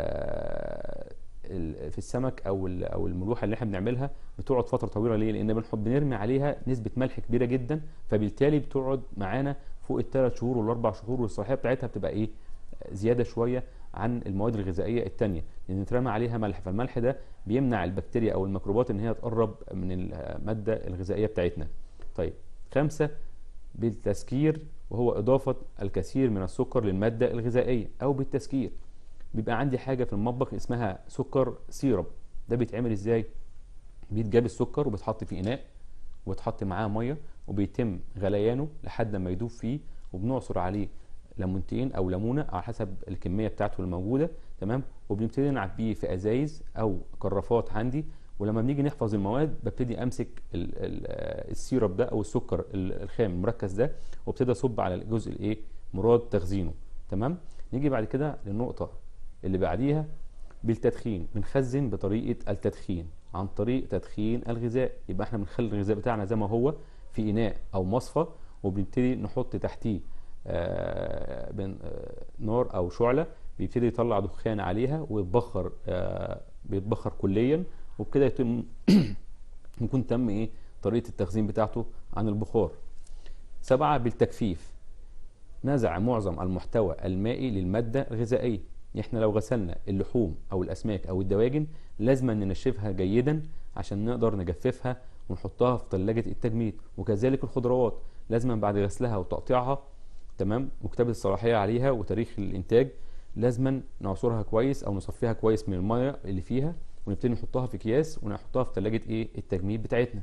آه ال- في السمك او ال- او الملوحه اللي احنا بنعملها بتقعد فتره طويله ليه؟ لان بنحب بنرمي عليها نسبه ملح كبيره جدا فبالتالي بتقعد معانا فوق الثلاث شهور والاربع شهور والصلاحيه بتاعتها بتبقى ايه؟ زياده شويه عن المواد الغذائيه الثانيه لان اترمى عليها ملح فالملح ده بيمنع البكتيريا او الميكروبات ان هي تقرب من الماده الغذائيه بتاعتنا. طيب خمسه بالتسكير وهو اضافه الكثير من السكر للماده الغذائيه او بالتسكير. بيبقى عندي حاجه في المطبخ اسمها سكر سيرب ده بيتعمل ازاي بيتجاب السكر وبيتحط في اناء وبيتحط معاه ميه وبيتم غليانه لحد ما يدوب فيه وبنعصر عليه ليمونتين او ليمونه على حسب الكميه بتاعته الموجوده تمام وبنبتدي نعبيه في ازايز او كرافات عندي ولما بنيجي نحفظ المواد ببتدي امسك ال ال السيرب ده او السكر ال- الخام المركز ده وابتدي اصب على الجزء الايه مراد تخزينه تمام نيجي بعد كده للنقطه اللي بعديها بالتدخين بنخزن بطريقه التدخين عن طريق تدخين الغذاء يبقى احنا بنخلي الغذاء بتاعنا زي ما هو في اناء او مصفى وبنبتدي نحط تحتيه آه، بن- آه، نار او شعله بيبتدي يطلع دخان عليها ويتبخر آه، بيتبخر كليا وبكده يتم يكون تم ايه طريقه التخزين بتاعته عن البخار سبعة بالتجفيف نزع معظم المحتوى المائي للمادة الغذائية احنا لو غسلنا اللحوم او الاسماك او الدواجن لازم ننشفها جيدا عشان نقدر نجففها ونحطها في ثلاجة التجميد وكذلك الخضروات لازم بعد غسلها وتقطيعها تمام وكتابة الصلاحية عليها وتاريخ الانتاج لازم نعصرها كويس او نصفيها كويس من المية اللي فيها ونبتدي نحطها في اكياس ونحطها في ثلاجة ايه التجميد بتاعتنا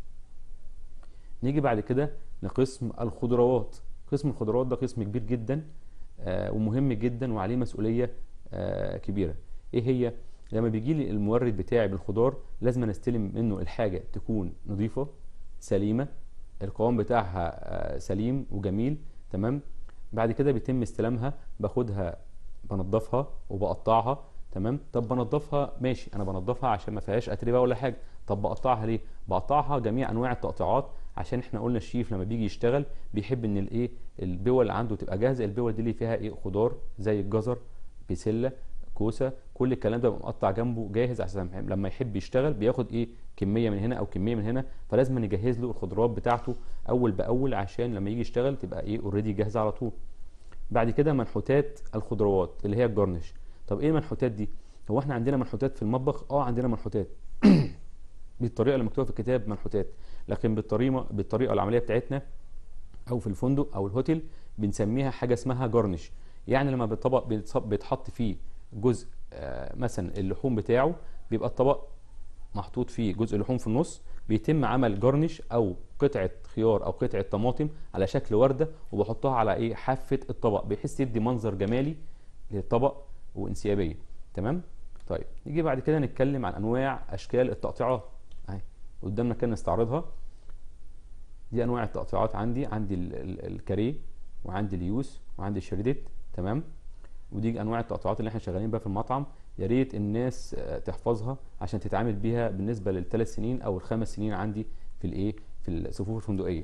نيجي بعد كده لقسم الخضروات قسم الخضروات ده قسم كبير جدا آه، ومهم جدا وعليه مسؤوليه آه، كبيره ايه هي لما بيجي لي المورد بتاعي بالخضار لازم أنا استلم منه الحاجه تكون نظيفه سليمه القوام بتاعها آه، سليم وجميل تمام بعد كده بيتم استلامها باخدها بنضفها وبقطعها تمام طب بنضفها ماشي انا بنضفها عشان ما فيهاش اتربه ولا حاجه طب بقطعها ليه بقطعها جميع انواع التقطيعات عشان احنا قلنا الشيف لما بيجي يشتغل بيحب ان الايه البول اللي عنده تبقى جاهزه البول دي اللي فيها ايه خضار زي الجزر بسله كوسه كل الكلام ده بيبقى مقطع جنبه جاهز عشان لما يحب يشتغل بياخد ايه كميه من هنا او كميه من هنا فلازم نجهز له الخضروات بتاعته اول باول عشان لما يجي يشتغل تبقى ايه اوريدي جاهزه على طول بعد كده منحوتات الخضروات اللي هي الجرنش طب ايه المنحوتات دي هو احنا عندنا منحوتات في المطبخ اه عندنا منحوتات بالطريقه اللي مكتوبه في الكتاب منحوتات لكن بالطريقه بالطريقه العمليه بتاعتنا او في الفندق او الهوتيل بنسميها حاجه اسمها جرنش يعني لما بالطبق بيتص- بيتحط فيه جزء آه، مثلا اللحوم بتاعه بيبقى الطبق محطوط فيه جزء لحوم في النص بيتم عمل جرنش او قطعه خيار او قطعه طماطم على شكل ورده وبحطها على ايه حافه الطبق بحيث يدي منظر جمالي للطبق وانسيابيه تمام طيب نيجي بعد كده نتكلم عن انواع اشكال التقطيعات اهي قدامنا كده نستعرضها دي انواع التقطيعات عندي عندي ال- ال- الكاريه وعندي اليوس وعندي الشريدت تمام ودي انواع التقطيعات اللي احنا شغالين بيها في المطعم يا ريت الناس آه، تحفظها عشان تتعامل بيها بالنسبه للثلاث سنين او الخمس سنين عندي في الايه في الصفوف الفندقيه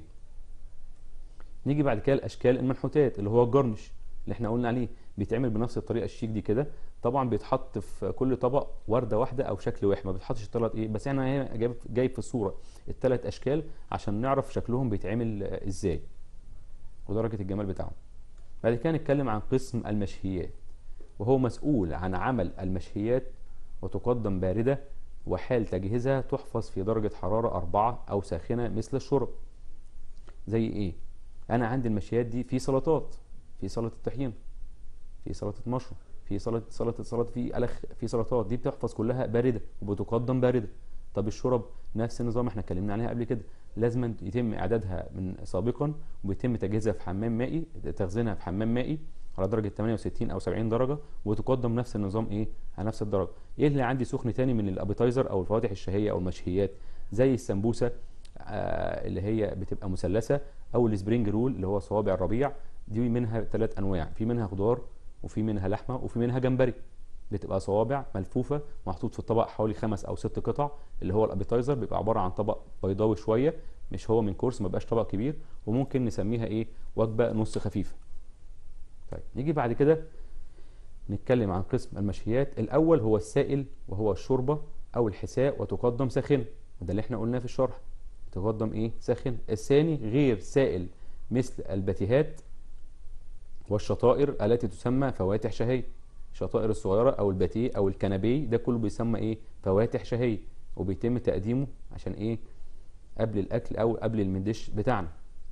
نيجي بعد كده لاشكال المنحوتات اللي هو الجرنش اللي احنا قلنا عليه بيتعمل بنفس الطريقه الشيك دي كده طبعا بيتحط في كل طبق ورده واحده او شكل واحد ما بيتحطش الثلاث ايه بس احنا هنا جايب جايب في الصوره الثلاث اشكال عشان نعرف شكلهم بيتعمل آه، ازاي ودرجه الجمال بتاعهم بعد كده نتكلم عن قسم المشهيات وهو مسؤول عن عمل المشهيات وتقدم باردة وحال تجهيزها تحفظ في درجة حرارة أربعة أو ساخنة مثل الشرب زي إيه؟ أنا عندي المشهيات دي في سلطات في سلطة الطحين في سلطه مشروم في سلطه سلطه سلطه في الخ في سلطات دي بتحفظ كلها بارده وبتقدم بارده طب الشرب نفس النظام احنا اتكلمنا عليها قبل كده لازم يتم اعدادها من سابقا وبيتم تجهيزها في حمام مائي تخزينها في حمام مائي على درجه 68 او 70 درجه وتقدم نفس النظام ايه على نفس الدرجه ايه اللي عندي سخن تاني من الابيتايزر او الفواتح الشهيه او المشهيات زي السمبوسه آه اللي هي بتبقى مثلثه او السبرينج رول اللي هو صوابع الربيع دي منها ثلاث انواع في منها خضار وفي منها لحمه وفي منها جمبري بتبقى صوابع ملفوفه محطوط في الطبق حوالي خمس او ست قطع اللي هو الابيتايزر بيبقى عباره عن طبق بيضاوي شويه مش هو من كورس ما بقاش طبق كبير وممكن نسميها ايه وجبه نص خفيفه طيب نيجي بعد كده نتكلم عن قسم المشويات الاول هو السائل وهو الشوربه او الحساء وتقدم ساخنه وده اللي احنا قلناه في الشرح تقدم ايه ساخن الثاني غير سائل مثل الباتيهات والشطائر التي تسمى فواتح شهيه الشطائر الصغيره او الباتيه او الكنابيه ده كله بيسمى ايه فواتح شهيه وبيتم تقديمه عشان ايه قبل الاكل او قبل المندش بتاعنا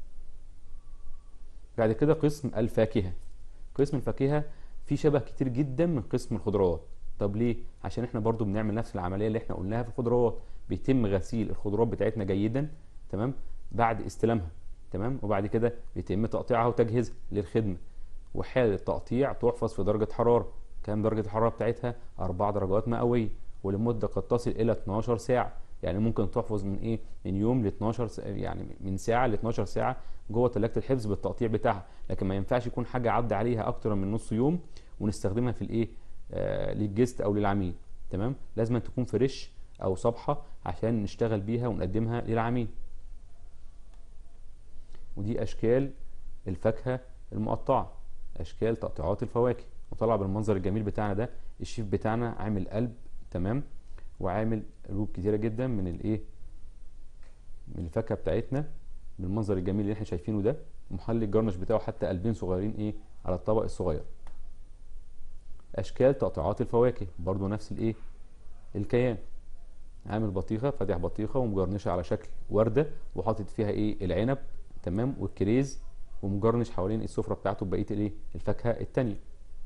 بعد كده قسم الفاكهه قسم الفاكهه فيه شبه كتير جدا من قسم الخضروات طب ليه عشان احنا برضو بنعمل نفس العمليه اللي احنا قلناها في الخضروات بيتم غسيل الخضروات بتاعتنا جيدا تمام بعد استلامها تمام وبعد كده بيتم تقطيعها وتجهيزها للخدمه وحاله التقطيع تحفظ في درجه حراره كام درجه الحراره بتاعتها 4 درجات مئويه ولمده قد تصل الى 12 ساعه يعني ممكن تحفظ من ايه من يوم ل 12 ساعة يعني من ساعه ل 12 ساعه جوه ثلاجه الحفظ بالتقطيع بتاعها لكن ما ينفعش يكون حاجه عدى عليها اكتر من نص يوم ونستخدمها في الايه آه للجست او للعميل تمام لازم تكون فريش او صبحه عشان نشتغل بيها ونقدمها للعميل ودي اشكال الفاكهه المقطعه اشكال تقطيعات الفواكه وطلع بالمنظر الجميل بتاعنا ده الشيف بتاعنا عامل قلب تمام وعامل قلوب كتيره جدا من الايه من الفاكهه بتاعتنا بالمنظر الجميل اللي احنا شايفينه ده محلي الجرنش بتاعه حتى قلبين صغيرين ايه على الطبق الصغير اشكال تقطيعات الفواكه برضو نفس الايه الكيان عامل بطيخه فاتح بطيخه ومجرنشه على شكل ورده وحاطط فيها ايه العنب تمام والكريز ومجرنش حوالين السفره بتاعته ببقيه الايه الفاكهه التانيه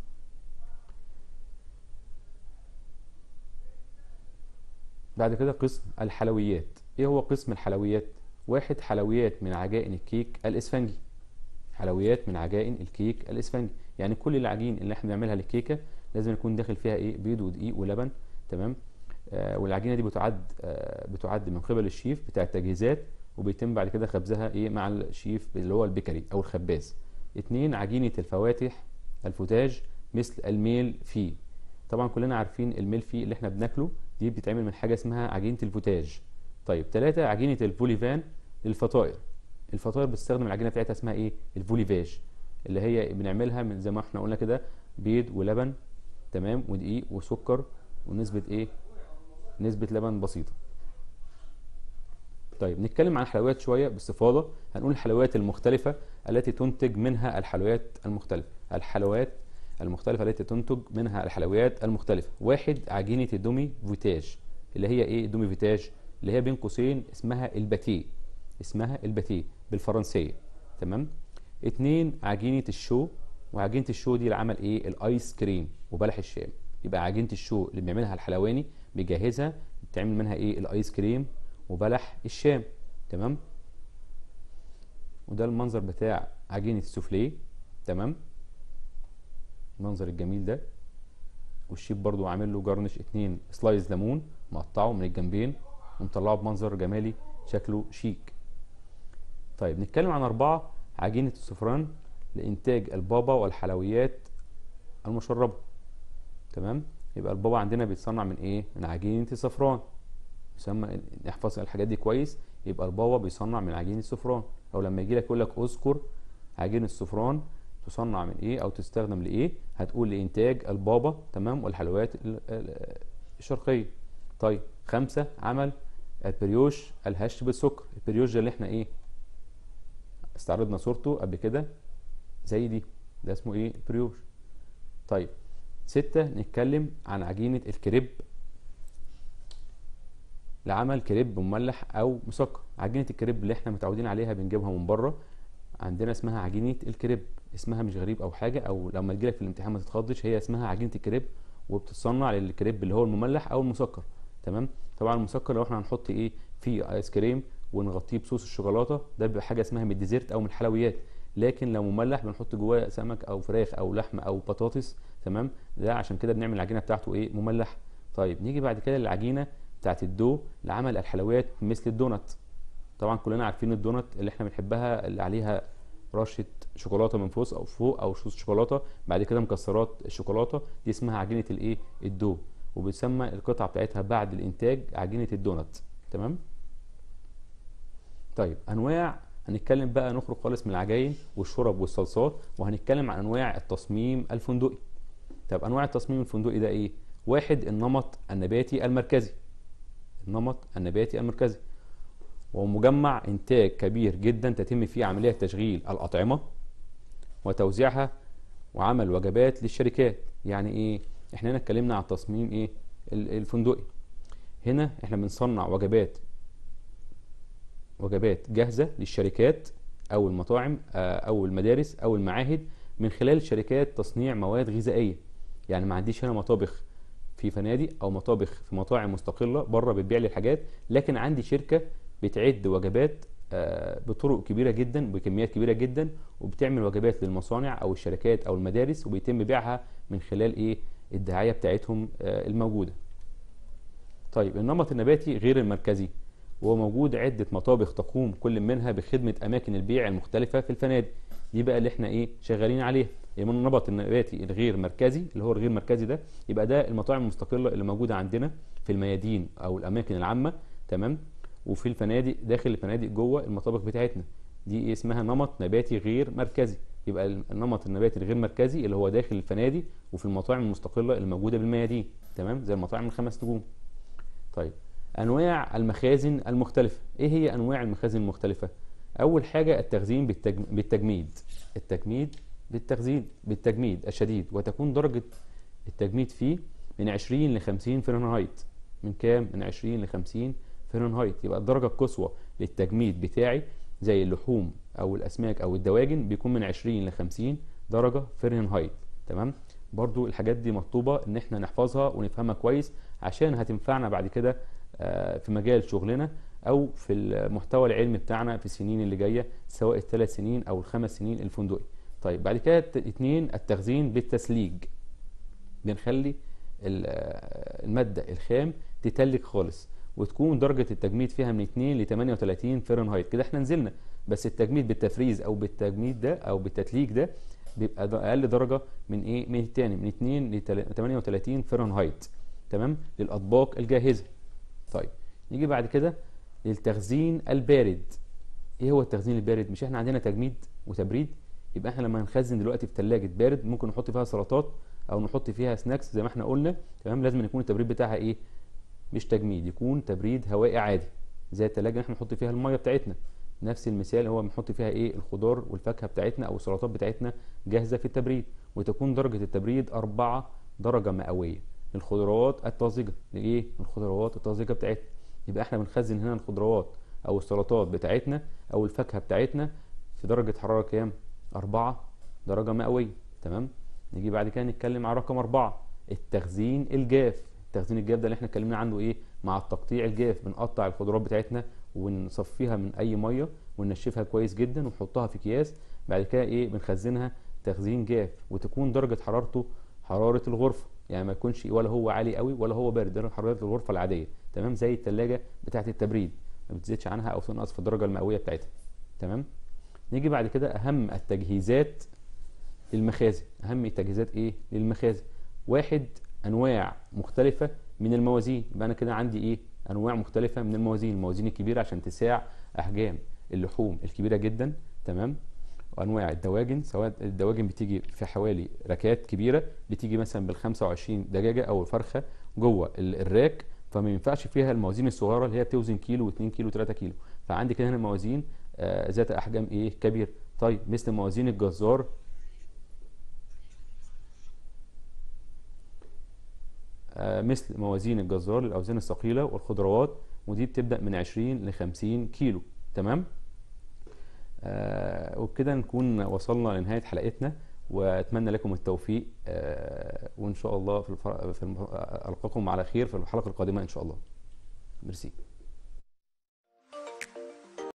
بعد كده قسم الحلويات ايه هو قسم الحلويات واحد حلويات من عجائن الكيك الاسفنجي حلويات من عجائن الكيك الاسفنجي يعني كل العجين اللي احنا بنعملها للكيكه لازم يكون داخل فيها ايه بيض ودقيق ولبن تمام آه والعجينه دي بتعد آه بتعد من قبل الشيف بتاع التجهيزات وبيتم بعد كده خبزها ايه مع الشيف اللي هو البيكري او الخباز اتنين عجينه الفواتح الفوتاج مثل الميل في طبعا كلنا عارفين الميل في اللي احنا بناكله دي بتتعمل من حاجه اسمها عجينه الفوتاج طيب ثلاثة عجينه الفوليفان للفطائر الفطائر بتستخدم العجينه بتاعتها اسمها ايه الفوليفاج اللي هي بنعملها من زي ما احنا قلنا كده بيض ولبن تمام ودقيق وسكر ونسبه ايه نسبه لبن بسيطه طيب نتكلم عن الحلويات شويه باستفاضه هنقول الحلويات المختلفه التي تنتج منها الحلويات المختلفه الحلويات المختلفه التي تنتج منها الحلويات المختلفه واحد عجينه الدومي فيتاج اللي هي ايه الدومي فيتاج اللي هي بين قوسين اسمها الباتيه اسمها الباتيه بالفرنسيه تمام اتنين عجينه الشو وعجينه الشو دي العمل ايه الايس كريم وبلح الشام يبقى عجينه الشو اللي بيعملها الحلواني بيجهزها بتعمل منها ايه الايس كريم وبلح الشام تمام وده المنظر بتاع عجينه السوفليه تمام المنظر الجميل ده والشيف برضو عامل له جرنش اتنين سلايز ليمون مقطعه من الجنبين ومطلعه بمنظر جمالي شكله شيك طيب نتكلم عن أربعة عجينة السفران لإنتاج البابا والحلويات المشربة تمام يبقى البابا عندنا بيتصنع من إيه؟ من عجينة الصفران يسمى نحفظ الحاجات دي كويس يبقى البابا بيصنع من عجينة الصفران أو لما يجي لك يقول لك اذكر عجينة الصفران تصنع من ايه او تستخدم لايه هتقول لانتاج البابا تمام والحلويات الشرقيه طيب خمسة عمل البريوش الهش بالسكر البريوش ده اللي احنا ايه استعرضنا صورته قبل كده زي دي ده اسمه ايه البريوش طيب ستة نتكلم عن عجينة الكريب لعمل كريب مملح او مسكر عجينة الكريب اللي احنا متعودين عليها بنجيبها من بره عندنا اسمها عجينه الكريب اسمها مش غريب او حاجه او لما تجيلك في الامتحان ما تتخضش هي اسمها عجينه الكريب وبتتصنع للكريب اللي هو المملح او المسكر تمام طبعا المسكر لو احنا هنحط ايه فيه ايس كريم ونغطيه بصوص الشوكولاته ده بيبقى حاجه اسمها من الديزرت او من الحلويات لكن لو مملح بنحط جواه سمك او فراخ او لحم او بطاطس تمام ده عشان كده بنعمل العجينه بتاعته ايه مملح طيب نيجي بعد كده للعجينه بتاعت الدو لعمل الحلويات مثل الدونات طبعا كلنا عارفين الدونات اللي احنا بنحبها اللي عليها رشه شوكولاته من فوق او فوق او صوص شوكولاته بعد كده مكسرات الشوكولاته دي اسمها عجينه الايه الدو وبتسمى القطعه بتاعتها بعد الانتاج عجينه الدونات تمام طيب انواع هنتكلم بقى نخرج خالص من العجاين والشرب والصلصات وهنتكلم عن انواع التصميم الفندقي طب انواع التصميم الفندقي ده ايه واحد النمط النباتي المركزي النمط النباتي المركزي وهو مجمع انتاج كبير جدا تتم فيه عمليه تشغيل الاطعمه وتوزيعها وعمل وجبات للشركات يعني ايه احنا هنا اتكلمنا عن التصميم ايه الفندقي هنا احنا بنصنع وجبات وجبات جاهزه للشركات او المطاعم او المدارس او المعاهد من خلال شركات تصنيع مواد غذائيه يعني ما عنديش هنا مطابخ في فنادق او مطابخ في مطاعم مستقله بره بتبيع لي الحاجات لكن عندي شركه بتعد وجبات بطرق كبيره جدا بكميات كبيره جدا وبتعمل وجبات للمصانع او الشركات او المدارس وبيتم بيعها من خلال ايه الدعايه بتاعتهم الموجوده طيب النمط النباتي غير المركزي وهو موجود عدة مطابخ تقوم كل منها بخدمة أماكن البيع المختلفة في الفنادق دي بقى اللي احنا ايه شغالين عليها يبقى يعني النمط النباتي الغير مركزي اللي هو الغير مركزي ده يبقى ده المطاعم المستقلة اللي موجودة عندنا في الميادين أو الأماكن العامة تمام وفي الفنادق داخل الفنادق جوه المطابخ بتاعتنا دي إيه اسمها نمط نباتي غير مركزي يبقى النمط النباتي الغير مركزي اللي هو داخل الفنادق وفي المطاعم المستقلة اللي موجودة بالميادين تمام زي المطاعم الخمس نجوم طيب انواع المخازن المختلفه ايه هي انواع المخازن المختلفه اول حاجه التخزين بالتجم... بالتجميد التجميد بالتخزين بالتجميد الشديد وتكون درجه التجميد فيه من 20 ل 50 فahrenheit من كام من 20 ل 50 فahrenheit يبقى الدرجه القصوى للتجميد بتاعي زي اللحوم او الاسماك او الدواجن بيكون من 20 ل 50 درجه فahrenheit تمام برضو الحاجات دي مطلوبه ان احنا نحفظها ونفهمها كويس عشان هتنفعنا بعد كده في مجال شغلنا او في المحتوى العلمي بتاعنا في السنين اللي جايه سواء الثلاث سنين او الخمس سنين الفندقي طيب بعد كده اتنين التخزين بالتثليج بنخلي الماده الخام تتلج خالص وتكون درجه التجميد فيها من 2 ل 38 فahrenheit كده احنا نزلنا بس التجميد بالتفريز او بالتجميد ده او بالتتليج ده بيبقى اقل درجه من ايه من الثاني من 2 ل 38 فahrenheit تمام للاطباق الجاهزه طيب نيجي بعد كده للتخزين البارد ايه هو التخزين البارد مش احنا عندنا تجميد وتبريد يبقى احنا لما نخزن دلوقتي في ثلاجه بارد ممكن نحط فيها سلطات او نحط فيها سناكس زي ما احنا قلنا تمام لازم يكون التبريد بتاعها ايه مش تجميد يكون تبريد هوائي عادي زي الثلاجه اللي احنا نحط فيها الميه بتاعتنا نفس المثال هو بنحط فيها ايه الخضار والفاكهه بتاعتنا او السلطات بتاعتنا جاهزه في التبريد وتكون درجه التبريد 4 درجه مئويه للخضروات الطازجه لايه الخضروات الطازجه بتاعتنا يبقى احنا بنخزن هنا الخضروات او السلطات بتاعتنا او الفاكهه بتاعتنا في درجه حراره كام 4 درجه مئويه تمام نيجي بعد كده نتكلم على رقم أربعة التخزين الجاف التخزين الجاف ده اللي احنا اتكلمنا عنه ايه مع التقطيع الجاف بنقطع الخضروات بتاعتنا ونصفيها من اي ميه وننشفها كويس جدا ونحطها في اكياس بعد كده ايه بنخزنها تخزين جاف وتكون درجه حرارته حراره الغرفه يعني ما يكونش ولا هو عالي قوي ولا هو بارد درجه حراره الغرفه العاديه تمام زي الثلاجه بتاعه التبريد ما بتزيدش عنها او تنقص في الدرجه المئويه بتاعتها تمام نيجي بعد كده اهم التجهيزات للمخازن اهم التجهيزات ايه للمخازن واحد انواع مختلفه من الموازين يبقى انا كده عندي ايه انواع مختلفه من الموازين الموازين الكبيره عشان تساع احجام اللحوم الكبيره جدا تمام وانواع الدواجن سواء الدواجن بتيجي في حوالي ركات كبيره بتيجي مثلا بال 25 دجاجه او الفرخه جوه الراك فما ينفعش فيها الموازين الصغيره اللي هي بتوزن كيلو و2 كيلو 3 كيلو فعندي كده هنا موازين آه ذات احجام ايه كبيره طيب مثل موازين الجزار آه مثل موازين الجزار للاوزان الثقيله والخضروات ودي بتبدا من 20 ل 50 كيلو تمام آه، وبكده نكون وصلنا لنهاية حلقتنا وأتمنى لكم التوفيق آه، وإن شاء الله في الفر... في الم... ألقاكم على خير في الحلقة القادمة إن شاء الله ميرسي